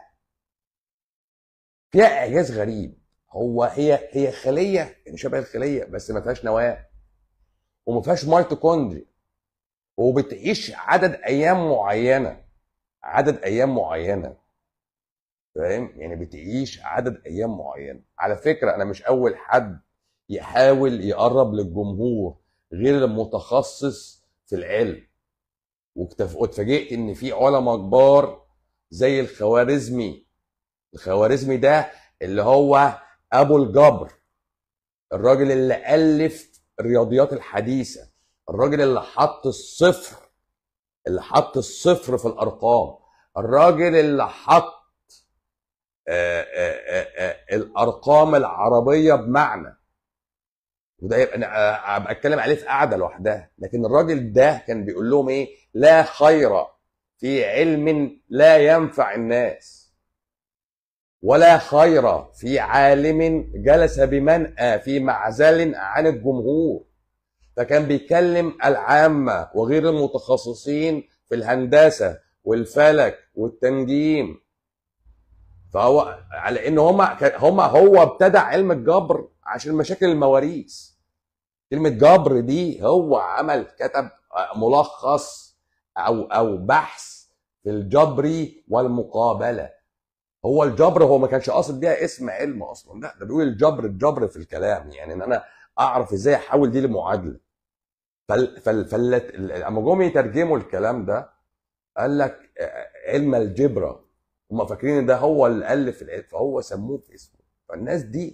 [SPEAKER 1] فيها اعجاز غريب هو هي هي خليه يعني شبه الخليه بس ما فيهاش نواه وما فيهاش ميتوكوندريا وبتعيش عدد ايام معينه عدد ايام معينه فاهم يعني بتعيش عدد ايام معينه على فكره انا مش اول حد يحاول يقرب للجمهور غير المتخصص في العلم واكتف- واتفاجئت ان في علماء كبار زي الخوارزمي الخوارزمي ده اللي هو ابو الجبر الراجل اللي الف الرياضيات الحديثه الراجل اللي حط الصفر اللي حط الصفر في الارقام الراجل اللي حط آه، آه، آه، آه، الارقام العربيه بمعنى وده يبقى انا آه، ابقى اتكلم عليه في قعده لوحدها لكن الراجل ده كان بيقول لهم ايه لا خير في علم لا ينفع الناس ولا خير في عالم جلس بمنأى في معزل عن الجمهور فكان بيكلم العامة وغير المتخصصين في الهندسة والفلك والتنجيم فهو على ان هما هما هو ابتدع علم الجبر عشان مشاكل المواريث كلمة جبر دي هو عمل كتب ملخص او او بحث في الجبر والمقابلة هو الجبر هو ما كانش قاصد بيها اسم علم اصلا لا ده بيقول الجبر الجبر في الكلام يعني ان انا اعرف ازاي احول دي لمعادله فال فال فال لما جم يترجموا الكلام ده قال لك آه، علم الجبرة هم فاكرين ان ده هو اللي الف العلم فهو سموه في اسمه فالناس دي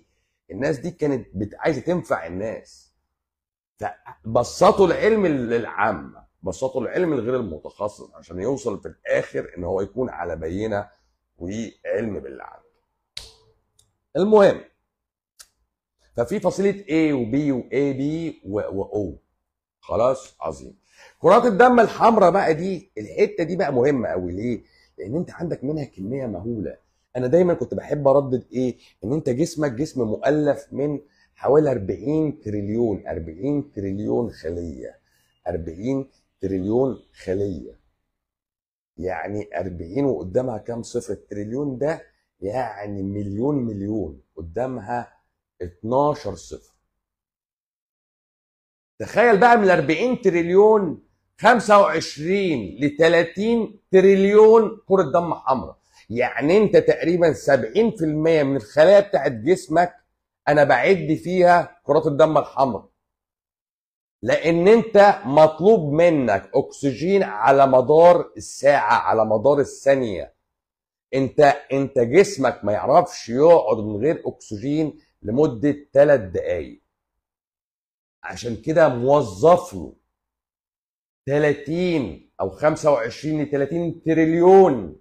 [SPEAKER 1] الناس دي كانت بت- عايزه تنفع الناس فبسطوا العلم للعامه بسطوا العلم الغير المتخصص عشان يوصل في الاخر ان هو يكون على بينه وعلم باللي عنده المهم ففي فصيله A و B و A B و, و O خلاص عظيم كرات الدم الحمراء بقى دي الحته دي بقى مهمه قوي ليه؟ لان انت عندك منها كميه مهوله انا دايما كنت بحب اردد ايه؟ ان انت جسمك جسم مؤلف من حوالي 40 تريليون 40 تريليون خليه 40 تريليون خليه يعني 40 وقدامها كام صفر التريليون ده يعني مليون مليون قدامها 12 صفر تخيل بقى من ال 40 تريليون 25 ل 30 تريليون كرة دم حمراء يعني انت تقريبا 70% من الخلايا بتاعت جسمك انا بعد فيها كرات الدم الحمراء لان انت مطلوب منك اكسجين على مدار الساعه على مدار الثانيه انت انت جسمك ما يعرفش يقعد من غير اكسجين لمده 3 دقائق عشان كده موظف له 30 او 25 ل 30 تريليون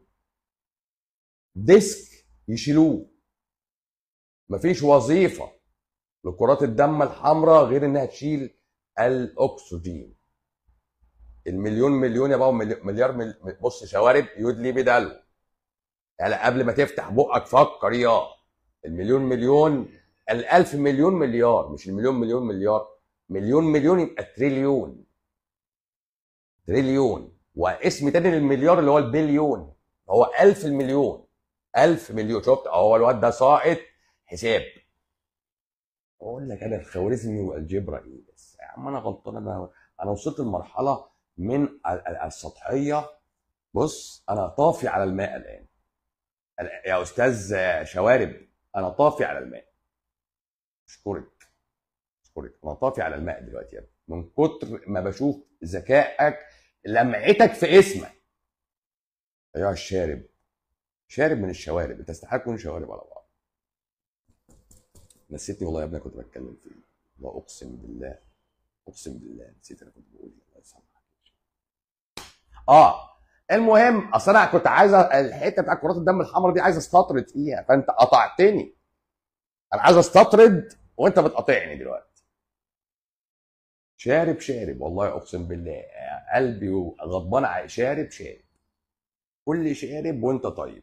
[SPEAKER 1] ديسك يشيلوه مفيش وظيفه لكرات الدم الحمراء غير انها تشيل الاكسجين المليون مليون يا بابا ملي- مليار مل... بص شوارب يدلي بدلو يعني قبل ما تفتح بقك فكر يا المليون مليون الالف مليون مليار مش المليون مليون مليار مليون مليون يبقى تريليون تريليون واسم تاني للمليار اللي هو البليون هو ألف المليون ألف مليون شفت هو الواد ده ساقط حساب اقول لك انا الخوارزمي والجبرا ايه بس يا عم انا غلطان انا انا وصلت لمرحله من ال- ال- السطحيه بص انا طافي على الماء الان ال- يا استاذ شوارب انا طافي على الماء اشكرك اشكرك انا طافي على الماء دلوقتي يا ابني من كتر ما بشوف ذكائك لمعتك في اسمك ايها الشارب شارب من الشوارب انت تستحق تكون شوارب على بعض نسيتني والله يا ابني كنت بتكلم فيه والله اقسم بالله اقسم بالله نسيت انا كنت بقول ايه الله يسامحك اه المهم اصل انا كنت عايز أ- الحته بتاعت كرات الدم الحمراء دي عايز استطرد فيها فانت قطعتني انا عايز استطرد وانت بتقاطعني دلوقتي شارب شارب والله اقسم بالله قلبي غضبان على شارب شارب كل شارب وانت طيب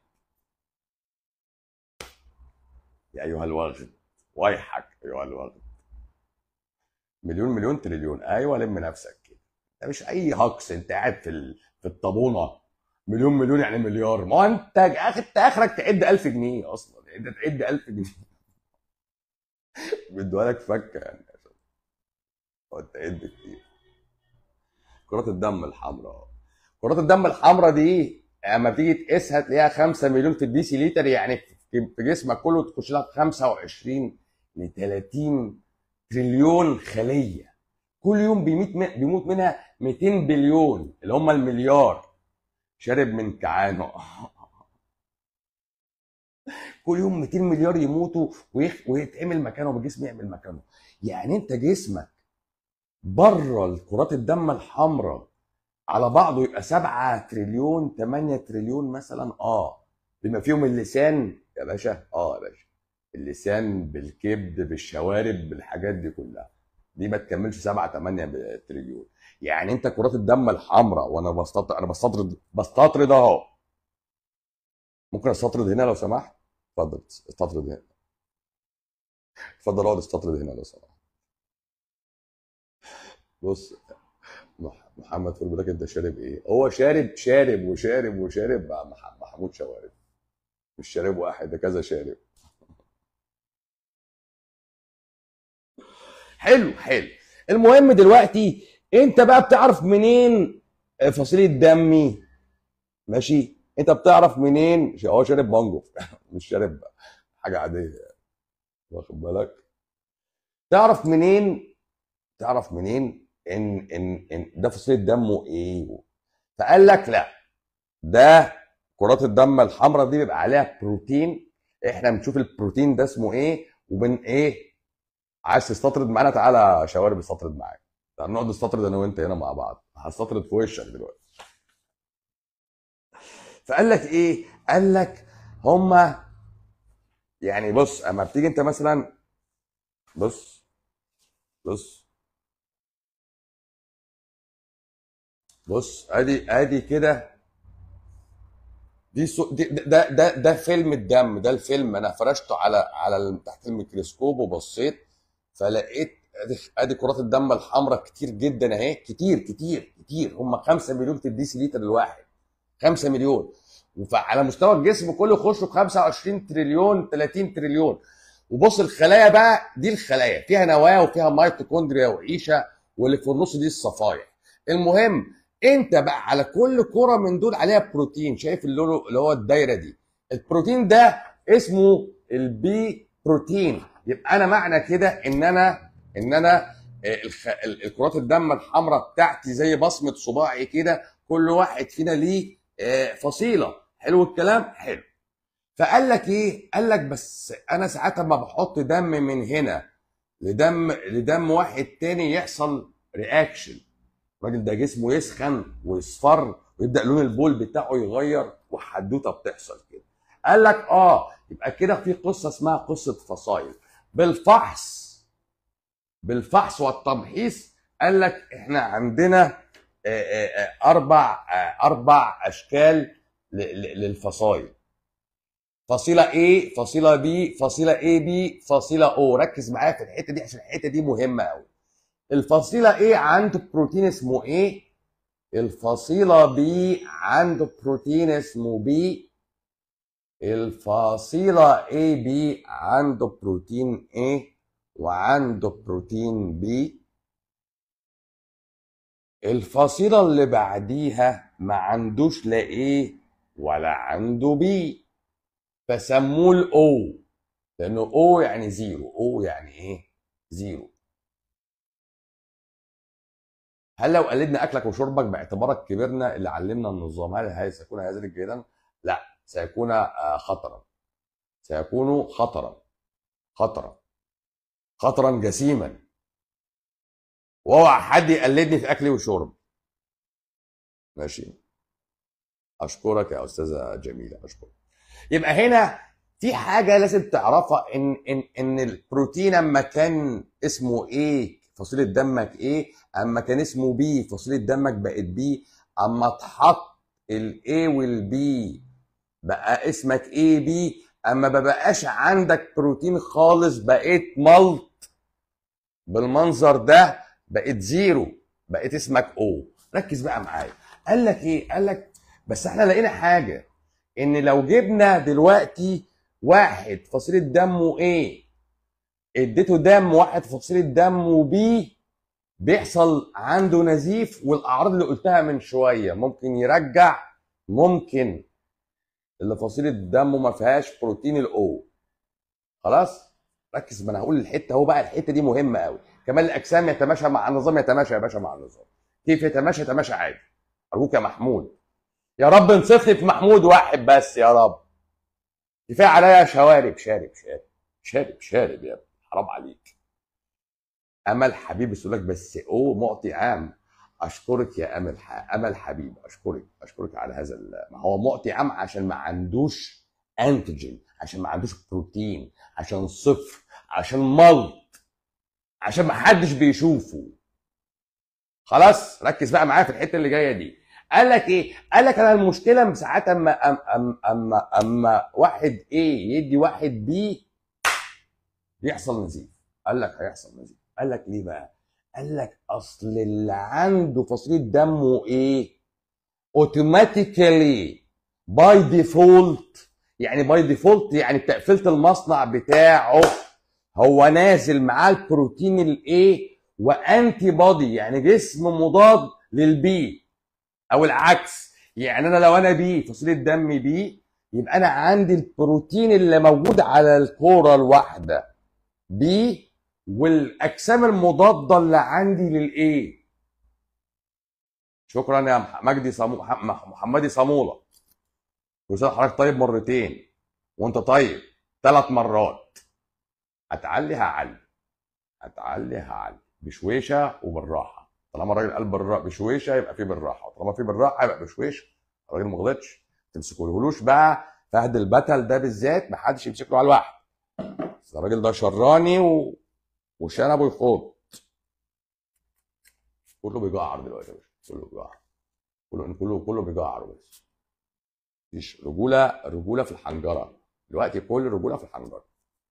[SPEAKER 1] يا ايها الواغد ويحك ايها الواغد مليون مليون تريليون ايوه لم نفسك كده ده مش اي هكس انت قاعد في ال- في الطابونه مليون مليون يعني مليار ما هو انت اخد اخرك تعد 1000 جنيه اصلا انت تعد 1000 جنيه بيدوها لك فكه يعني عشان تقعد تعد كتير كرات الدم الحمراء كرات الدم الحمراء دي اما بتيجي تقيسها تلاقيها 5 مليون في الديسي لتر يعني في في جسمك كله تخش لك 25 ل 30 تريليون خليه كل يوم بيموت من بيموت منها 200 بليون اللي هم المليار شارب من كعانه كل يوم 200 مليار يموتوا ويخ... ويتعمل مكانهم الجسم يعمل مكانه يعني انت جسمك بره الكرات الدم الحمراء على بعضه يبقى 7 تريليون 8 تريليون مثلا اه بما فيهم اللسان يا باشا اه يا باشا اللسان بالكبد بالشوارب بالحاجات دي كلها دي ما تكملش 7 8 تريليون يعني انت كرات الدم الحمراء وانا بستطرد انا بستطرد بستطرد اهو ممكن استطرد هنا لو سمحت اتفضل استطرد هنا اتفضل اقعد استطرد هنا لو سمحت بص مح- محمد فول بيقول لك انت شارب ايه؟ هو شارب شارب وشارب وشارب مع مح- محمود شوارب مش شارب واحد ده كذا شارب حلو حلو المهم دلوقتي انت بقى بتعرف منين فصيله دمي ماشي انت بتعرف منين ش- هو شارب مانجو مش شارب حاجه عاديه واخد بالك تعرف منين تعرف منين ان ان ان ده فصيله دمه ايه فقال لك لا ده كرات الدم الحمراء دي بيبقى عليها بروتين احنا بنشوف البروتين ده اسمه ايه وبن ايه عايز تستطرد معانا تعالى شوارب استطرد معاك تعال نقعد نستطرد انا وانت هنا مع بعض هستطرد في وشك دلوقتي فقال لك ايه قال لك هما يعني بص اما بتيجي انت مثلا بص بص بص ادي ادي كده دي, سو دي ده ده ده فيلم الدم ده الفيلم انا فرشته على على ال- تحت الميكروسكوب وبصيت فلقيت ادي ادي كرات الدم الحمراء كتير جدا اهي كتير كتير كتير هم 5 مليون في الديسي لتر الواحد 5 مليون وعلى مستوى الجسم كله يخشوا 25 تريليون 30 تريليون وبص الخلايا بقى دي الخلايا فيها نواه وفيها ميتوكوندريا وعيشه واللي في النص دي الصفائح المهم انت بقى على كل كره من دول عليها بروتين شايف اللي هو اللي هو الدايره دي البروتين ده اسمه البي بروتين يبقى انا معنى كده ان انا ان انا آه، الخ... ال- الكرات الدم الحمراء بتاعتي زي بصمه صباعي كده كل واحد فينا ليه آه، فصيله حلو الكلام حلو فقال لك ايه قال لك بس انا ساعات ما بحط دم من هنا لدم لدم واحد تاني يحصل رياكشن الراجل ده جسمه يسخن ويصفر ويبدا لون البول بتاعه يغير وحدوته بتحصل كده قال لك اه يبقى كده في قصه اسمها قصه فصائل بالفحص بالفحص والتمحيص قال لك احنا عندنا آه، آه، آه، اربع آه، اربع اشكال ل- ل- للفصائل فصيله A فصيله B فصيله AB فصيله O ركز معايا في الحته دي عشان الحته دي مهمه قوي الفصيله A عنده بروتين اسمه A الفصيله B عنده بروتين اسمه B الفصيله AB عنده بروتين A وعنده بروتين B الفصيله اللي بعديها ما عندوش لا A ولا عنده B فسموه الاو لانه او يعني زيرو او يعني ايه زيرو هل لو قلدنا اكلك وشربك باعتبارك كبرنا اللي علمنا النظام هل هذا سيكون هذا جيدا لا سيكون آه، خطرا سيكون خطرا خطرا خطرا جسيما واوعى حد يقلدني في اكلي وشرب ماشي اشكرك يا استاذه جميله اشكرك يبقى هنا في حاجه لازم تعرفها ان ان ان البروتين اما كان اسمه ايه فصيله دمك ايه اما كان اسمه بي فصيله دمك بقت بي اما اتحط الاي والبي بقى اسمك اي بي اما ما بقاش عندك بروتين خالص بقيت ملط بالمنظر ده بقيت زيرو بقيت اسمك او ركز بقى معايا قال لك ايه قال لك بس احنا لقينا حاجه ان لو جبنا دلوقتي واحد فصيله دمه ايه اديته دم واحد فصيله دمه بي بيحصل عنده نزيف والاعراض اللي قلتها من شويه ممكن يرجع ممكن اللي فصيله دمه ما فيهاش بروتين الاو خلاص ركز ما انا هقول الحته اهو بقى الحته دي مهمه قوي كمال الاجسام يتماشى مع النظام يتماشى يا باشا مع النظام كيف يتماشى يتماشى عادي ارجوك يا محمود يا رب انصفني في محمود واحد بس يا رب كفايه عليا شوارب شارب شارب شارب شارب يا ابني حرام عليك امل حبيب يقول لك بس او معطي عام اشكرك يا امل ح... امل حبيب اشكرك اشكرك على هذا ال... ما هو معطي عام عشان ما عندوش انتيجين عشان ما عندوش بروتين عشان صفر عشان ملط عشان ما حدش بيشوفه خلاص ركز بقى معايا في الحته اللي جايه دي قال لك ايه قال لك انا المشكله ساعات اما اما اما اما, أما واحد ايه يدي واحد بي يحصل نزيف قال لك هيحصل نزيف قال لك ليه بقى قال لك اصل اللي عنده فصيله دمه ايه اوتوماتيكالي باي ديفولت يعني باي ديفولت يعني تقفيله المصنع بتاعه هو نازل معاه البروتين الايه وانتي بودي يعني جسم مضاد للبي او العكس يعني انا لو انا بي فصيله دمي بي يبقى انا عندي البروتين اللي موجود على الكوره الواحده بي والاجسام المضاده اللي عندي للايه شكرا يا مح- مجدي صمو... مح- محمدي صموله وسام حضرتك طيب مرتين وانت طيب ثلاث مرات هتعلي هعلي هتعلي هعلي بشويشه وبالراحه طالما الراجل قال بالرا- بشويشه يبقى في بالراحه طالما في بالراحه يبقى بشويشه الراجل ما غلطش ما تمسكولهوش بقى فهد البتل ده بالذات ما حدش يمسك له على الواحد بس الراجل ده شراني و... وشنبه يخوض كله بيجعر دلوقتي يا باشا كله بيجعر كله كله كله بيجعر بس مفيش رجوله رجوله في الحنجره دلوقتي كل رجوله في الحنجره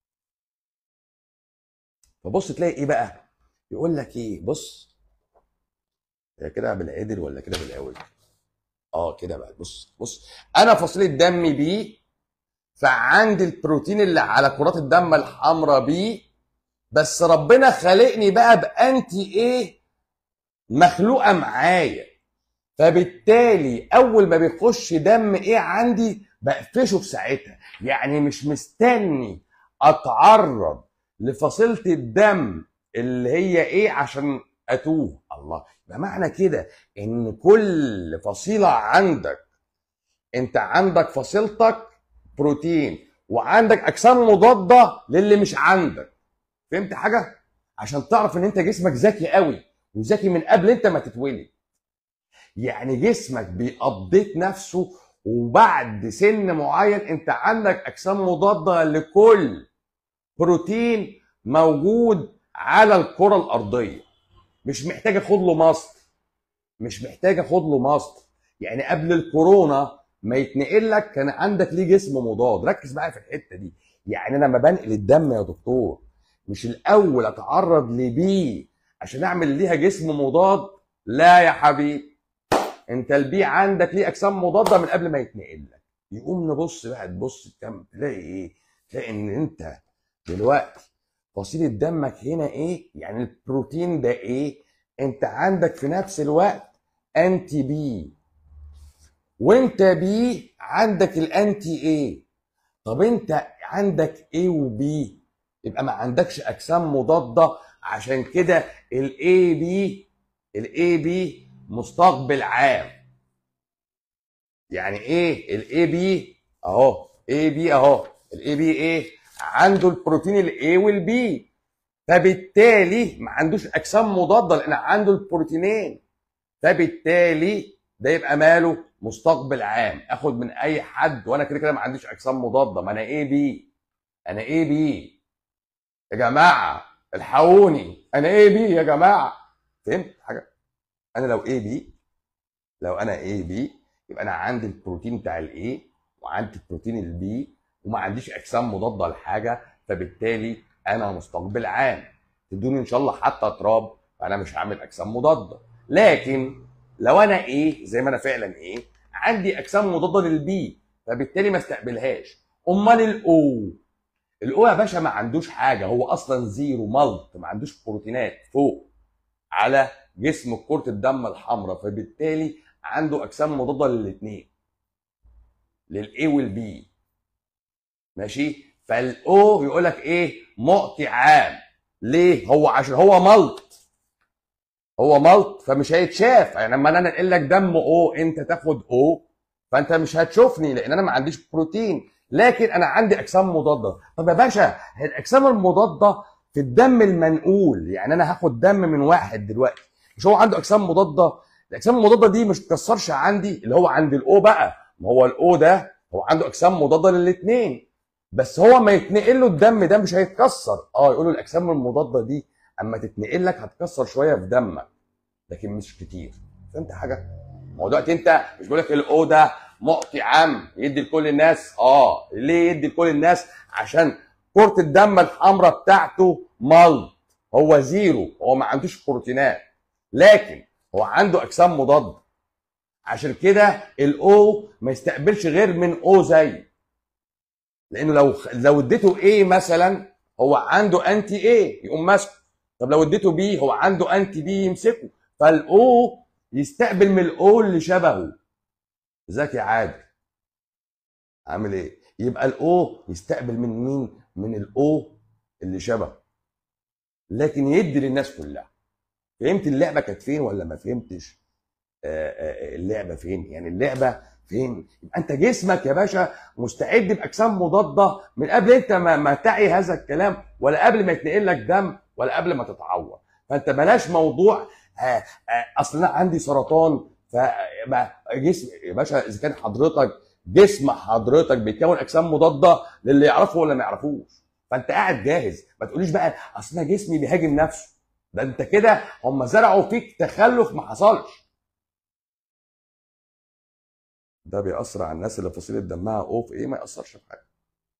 [SPEAKER 1] فبص تلاقي ايه بقى يقول لك ايه بص هي كده بالعدل ولا كده بالعوج اه كده بقى بص بص انا فصيله دمي بي فعندي البروتين اللي على كرات الدم الحمراء بي بس ربنا خلقني بقى بانتي ايه مخلوقه معايا فبالتالي اول ما بيخش دم ايه عندي بقفشه في ساعتها يعني مش مستني اتعرض لفصيله الدم اللي هي ايه عشان اتوه الله ده معنى كده ان كل فصيله عندك انت عندك فصيلتك بروتين وعندك اجسام مضاده للي مش عندك فهمت حاجه عشان تعرف ان انت جسمك ذكي قوي وذكي من قبل انت ما تتولد يعني جسمك بيأبديت نفسه وبعد سن معين انت عندك اجسام مضاده لكل بروتين موجود على الكره الارضيه مش محتاج اخد له مصل مش محتاج اخد له مصل يعني قبل الكورونا ما يتنقل لك كان عندك ليه جسم مضاد ركز بقى في الحته دي يعني انا لما بنقل الدم يا دكتور مش الاول اتعرض لبي عشان اعمل ليها جسم مضاد لا يا حبيبي انت البي عندك ليه اجسام مضاده من قبل ما يتنقل لك يقوم نبص بقى تبص كم تلاقي ايه تلاقي ان انت دلوقتي فصيله دمك هنا ايه يعني البروتين ده ايه انت عندك في نفس الوقت انتي بي وانت بي عندك الانتي ايه طب انت عندك ايه وبي يبقى ما عندكش اجسام مضاده عشان كده الاي بي الاي بي مستقبل عام يعني ايه الاي بي اهو اي بي اهو الاي بي ايه عنده البروتين الاي والبي فبالتالي ما عندوش اجسام مضاده لان عنده البروتينين فبالتالي ده يبقى ماله مستقبل عام اخد من اي حد وانا كده كده ما عنديش اجسام مضاده ما انا ايه بي انا ايه بي يا جماعه الحقوني انا ايه بي يا جماعه فهمت حاجه انا لو ايه بي لو انا ايه بي يبقى انا عندي البروتين بتاع الاي وعندي البروتين البي وما عنديش اجسام مضاده لحاجه فبالتالي انا مستقبل عام تدوني ان شاء الله حتى تراب فانا مش هعمل اجسام مضاده لكن لو انا ايه زي ما انا فعلا ايه عندي اجسام مضاده للبي فبالتالي ما استقبلهاش امال الاو الاو يا باشا ما عندوش حاجه هو اصلا زيرو ملط ما عندوش بروتينات فوق على جسم كره الدم الحمراء فبالتالي عنده اجسام مضاده للاثنين للاي والبي ماشي فالاو يقول لك ايه معطي عام ليه هو عشان هو ملط هو ملط فمش هيتشاف يعني لما انا انقل لك دم او انت تاخد او فانت مش هتشوفني لان انا ما عنديش بروتين لكن انا عندي اجسام مضاده طب يا باشا هي الاجسام المضاده في الدم المنقول يعني انا هاخد دم من واحد دلوقتي مش هو عنده اجسام مضاده الاجسام المضاده دي مش تكسرش عندي اللي هو عند الاو بقى ما هو الاو ده هو عنده اجسام مضاده للاثنين بس هو ما يتنقل له الدم ده مش هيتكسر اه يقولوا الاجسام المضاده دي اما تتنقل لك هتكسر شويه في دمك لكن مش كتير فهمت حاجه ما هو دلوقتي انت مش بقول لك الاو ده معطي عام يدي لكل الناس اه ليه يدي لكل الناس عشان كره الدم الحمراء بتاعته ملط هو زيرو هو ما عندوش بروتينات لكن هو عنده اجسام مضاده عشان كده الاو ما يستقبلش غير من او زي لانه لو لو اديته ايه مثلا هو عنده انتي ايه يقوم ماسكه طب لو اديته بي هو عنده انتي بي يمسكه فالاو يستقبل من الاو اللي شبهه ذكي عادل عامل ايه يبقى الاو يستقبل من مين من الاو اللي شبهه لكن يدي للناس كلها فهمت اللعبه كانت فين ولا ما فهمتش آه، آه، اللعبه فين يعني اللعبه فين يبقى انت جسمك يا باشا مستعد باجسام مضاده من قبل انت ما, ما تعي هذا الكلام ولا قبل ما يتنقل لك دم ولا قبل ما تتعور فانت بلاش موضوع آه آه اصل انا عندي سرطان فجسم يا باشا اذا كان حضرتك جسم حضرتك بيكون اجسام مضاده للي يعرفه ولا ما يعرفوش فانت قاعد جاهز ما تقوليش بقى اصل انا جسمي بيهاجم نفسه ده انت كده هم زرعوا فيك تخلف ما حصلش ده بيأثر على الناس اللي فصيلة دمها او في ايه ما يأثرش في حاجه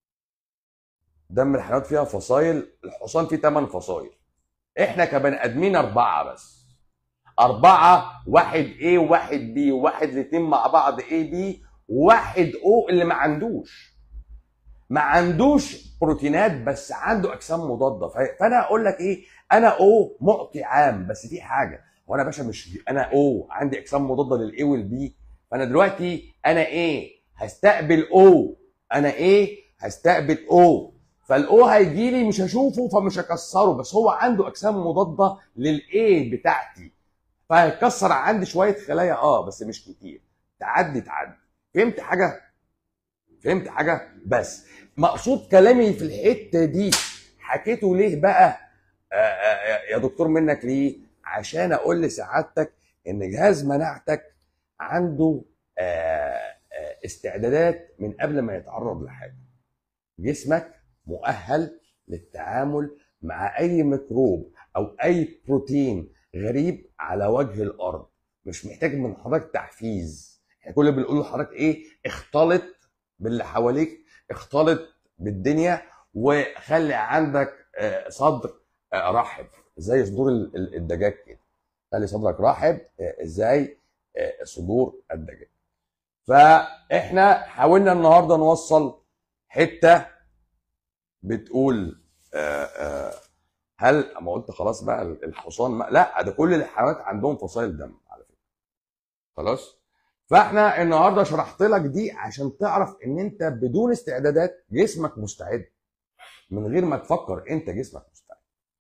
[SPEAKER 1] دم الحيوانات فيها فصايل الحصان فيه 8 فصايل احنا كبني ادمين اربعه بس اربعه واحد ايه وواحد بي وواحد الاثنين مع بعض ايه بي وواحد او اللي ما عندوش ما عندوش بروتينات بس عنده اجسام مضاده ف- فانا اقول لك ايه انا او معطي عام بس في حاجه هو انا باشا مش انا او عندي اجسام مضاده للاي والبي فانا دلوقتي انا ايه هستقبل او انا ايه هستقبل او فالاو هيجي لي مش هشوفه فمش هكسره بس هو عنده اجسام مضاده للاي بتاعتي فهيكسر عندي شويه خلايا اه بس مش كتير تعدي تعدي فهمت حاجه فهمت حاجه بس مقصود كلامي في الحته دي حكيته ليه بقى آه، آه، يا دكتور منك ليه عشان اقول لسعادتك ان جهاز مناعتك عنده آه، آه، استعدادات من قبل ما يتعرض لحاجه جسمك مؤهل للتعامل مع اي ميكروب او اي بروتين غريب على وجه الارض مش محتاج من حضرتك تحفيز احنا كل اللي بنقول لحضرتك ايه اختلط باللي حواليك اختلط بالدنيا وخلي عندك آه، صدر آه، رحب زي صدور ال- ال- الدجاج كده خلي صدرك رحب آه، زي آه، صدور الدجاج فاحنا حاولنا النهارده نوصل حته بتقول آه، آه، هل ما قلت خلاص بقى الحصان ما لا ده كل الحيوانات عندهم فصائل دم على فكره خلاص فاحنا النهارده شرحت لك دي عشان تعرف ان انت بدون استعدادات جسمك مستعد من غير ما تفكر انت جسمك مستعد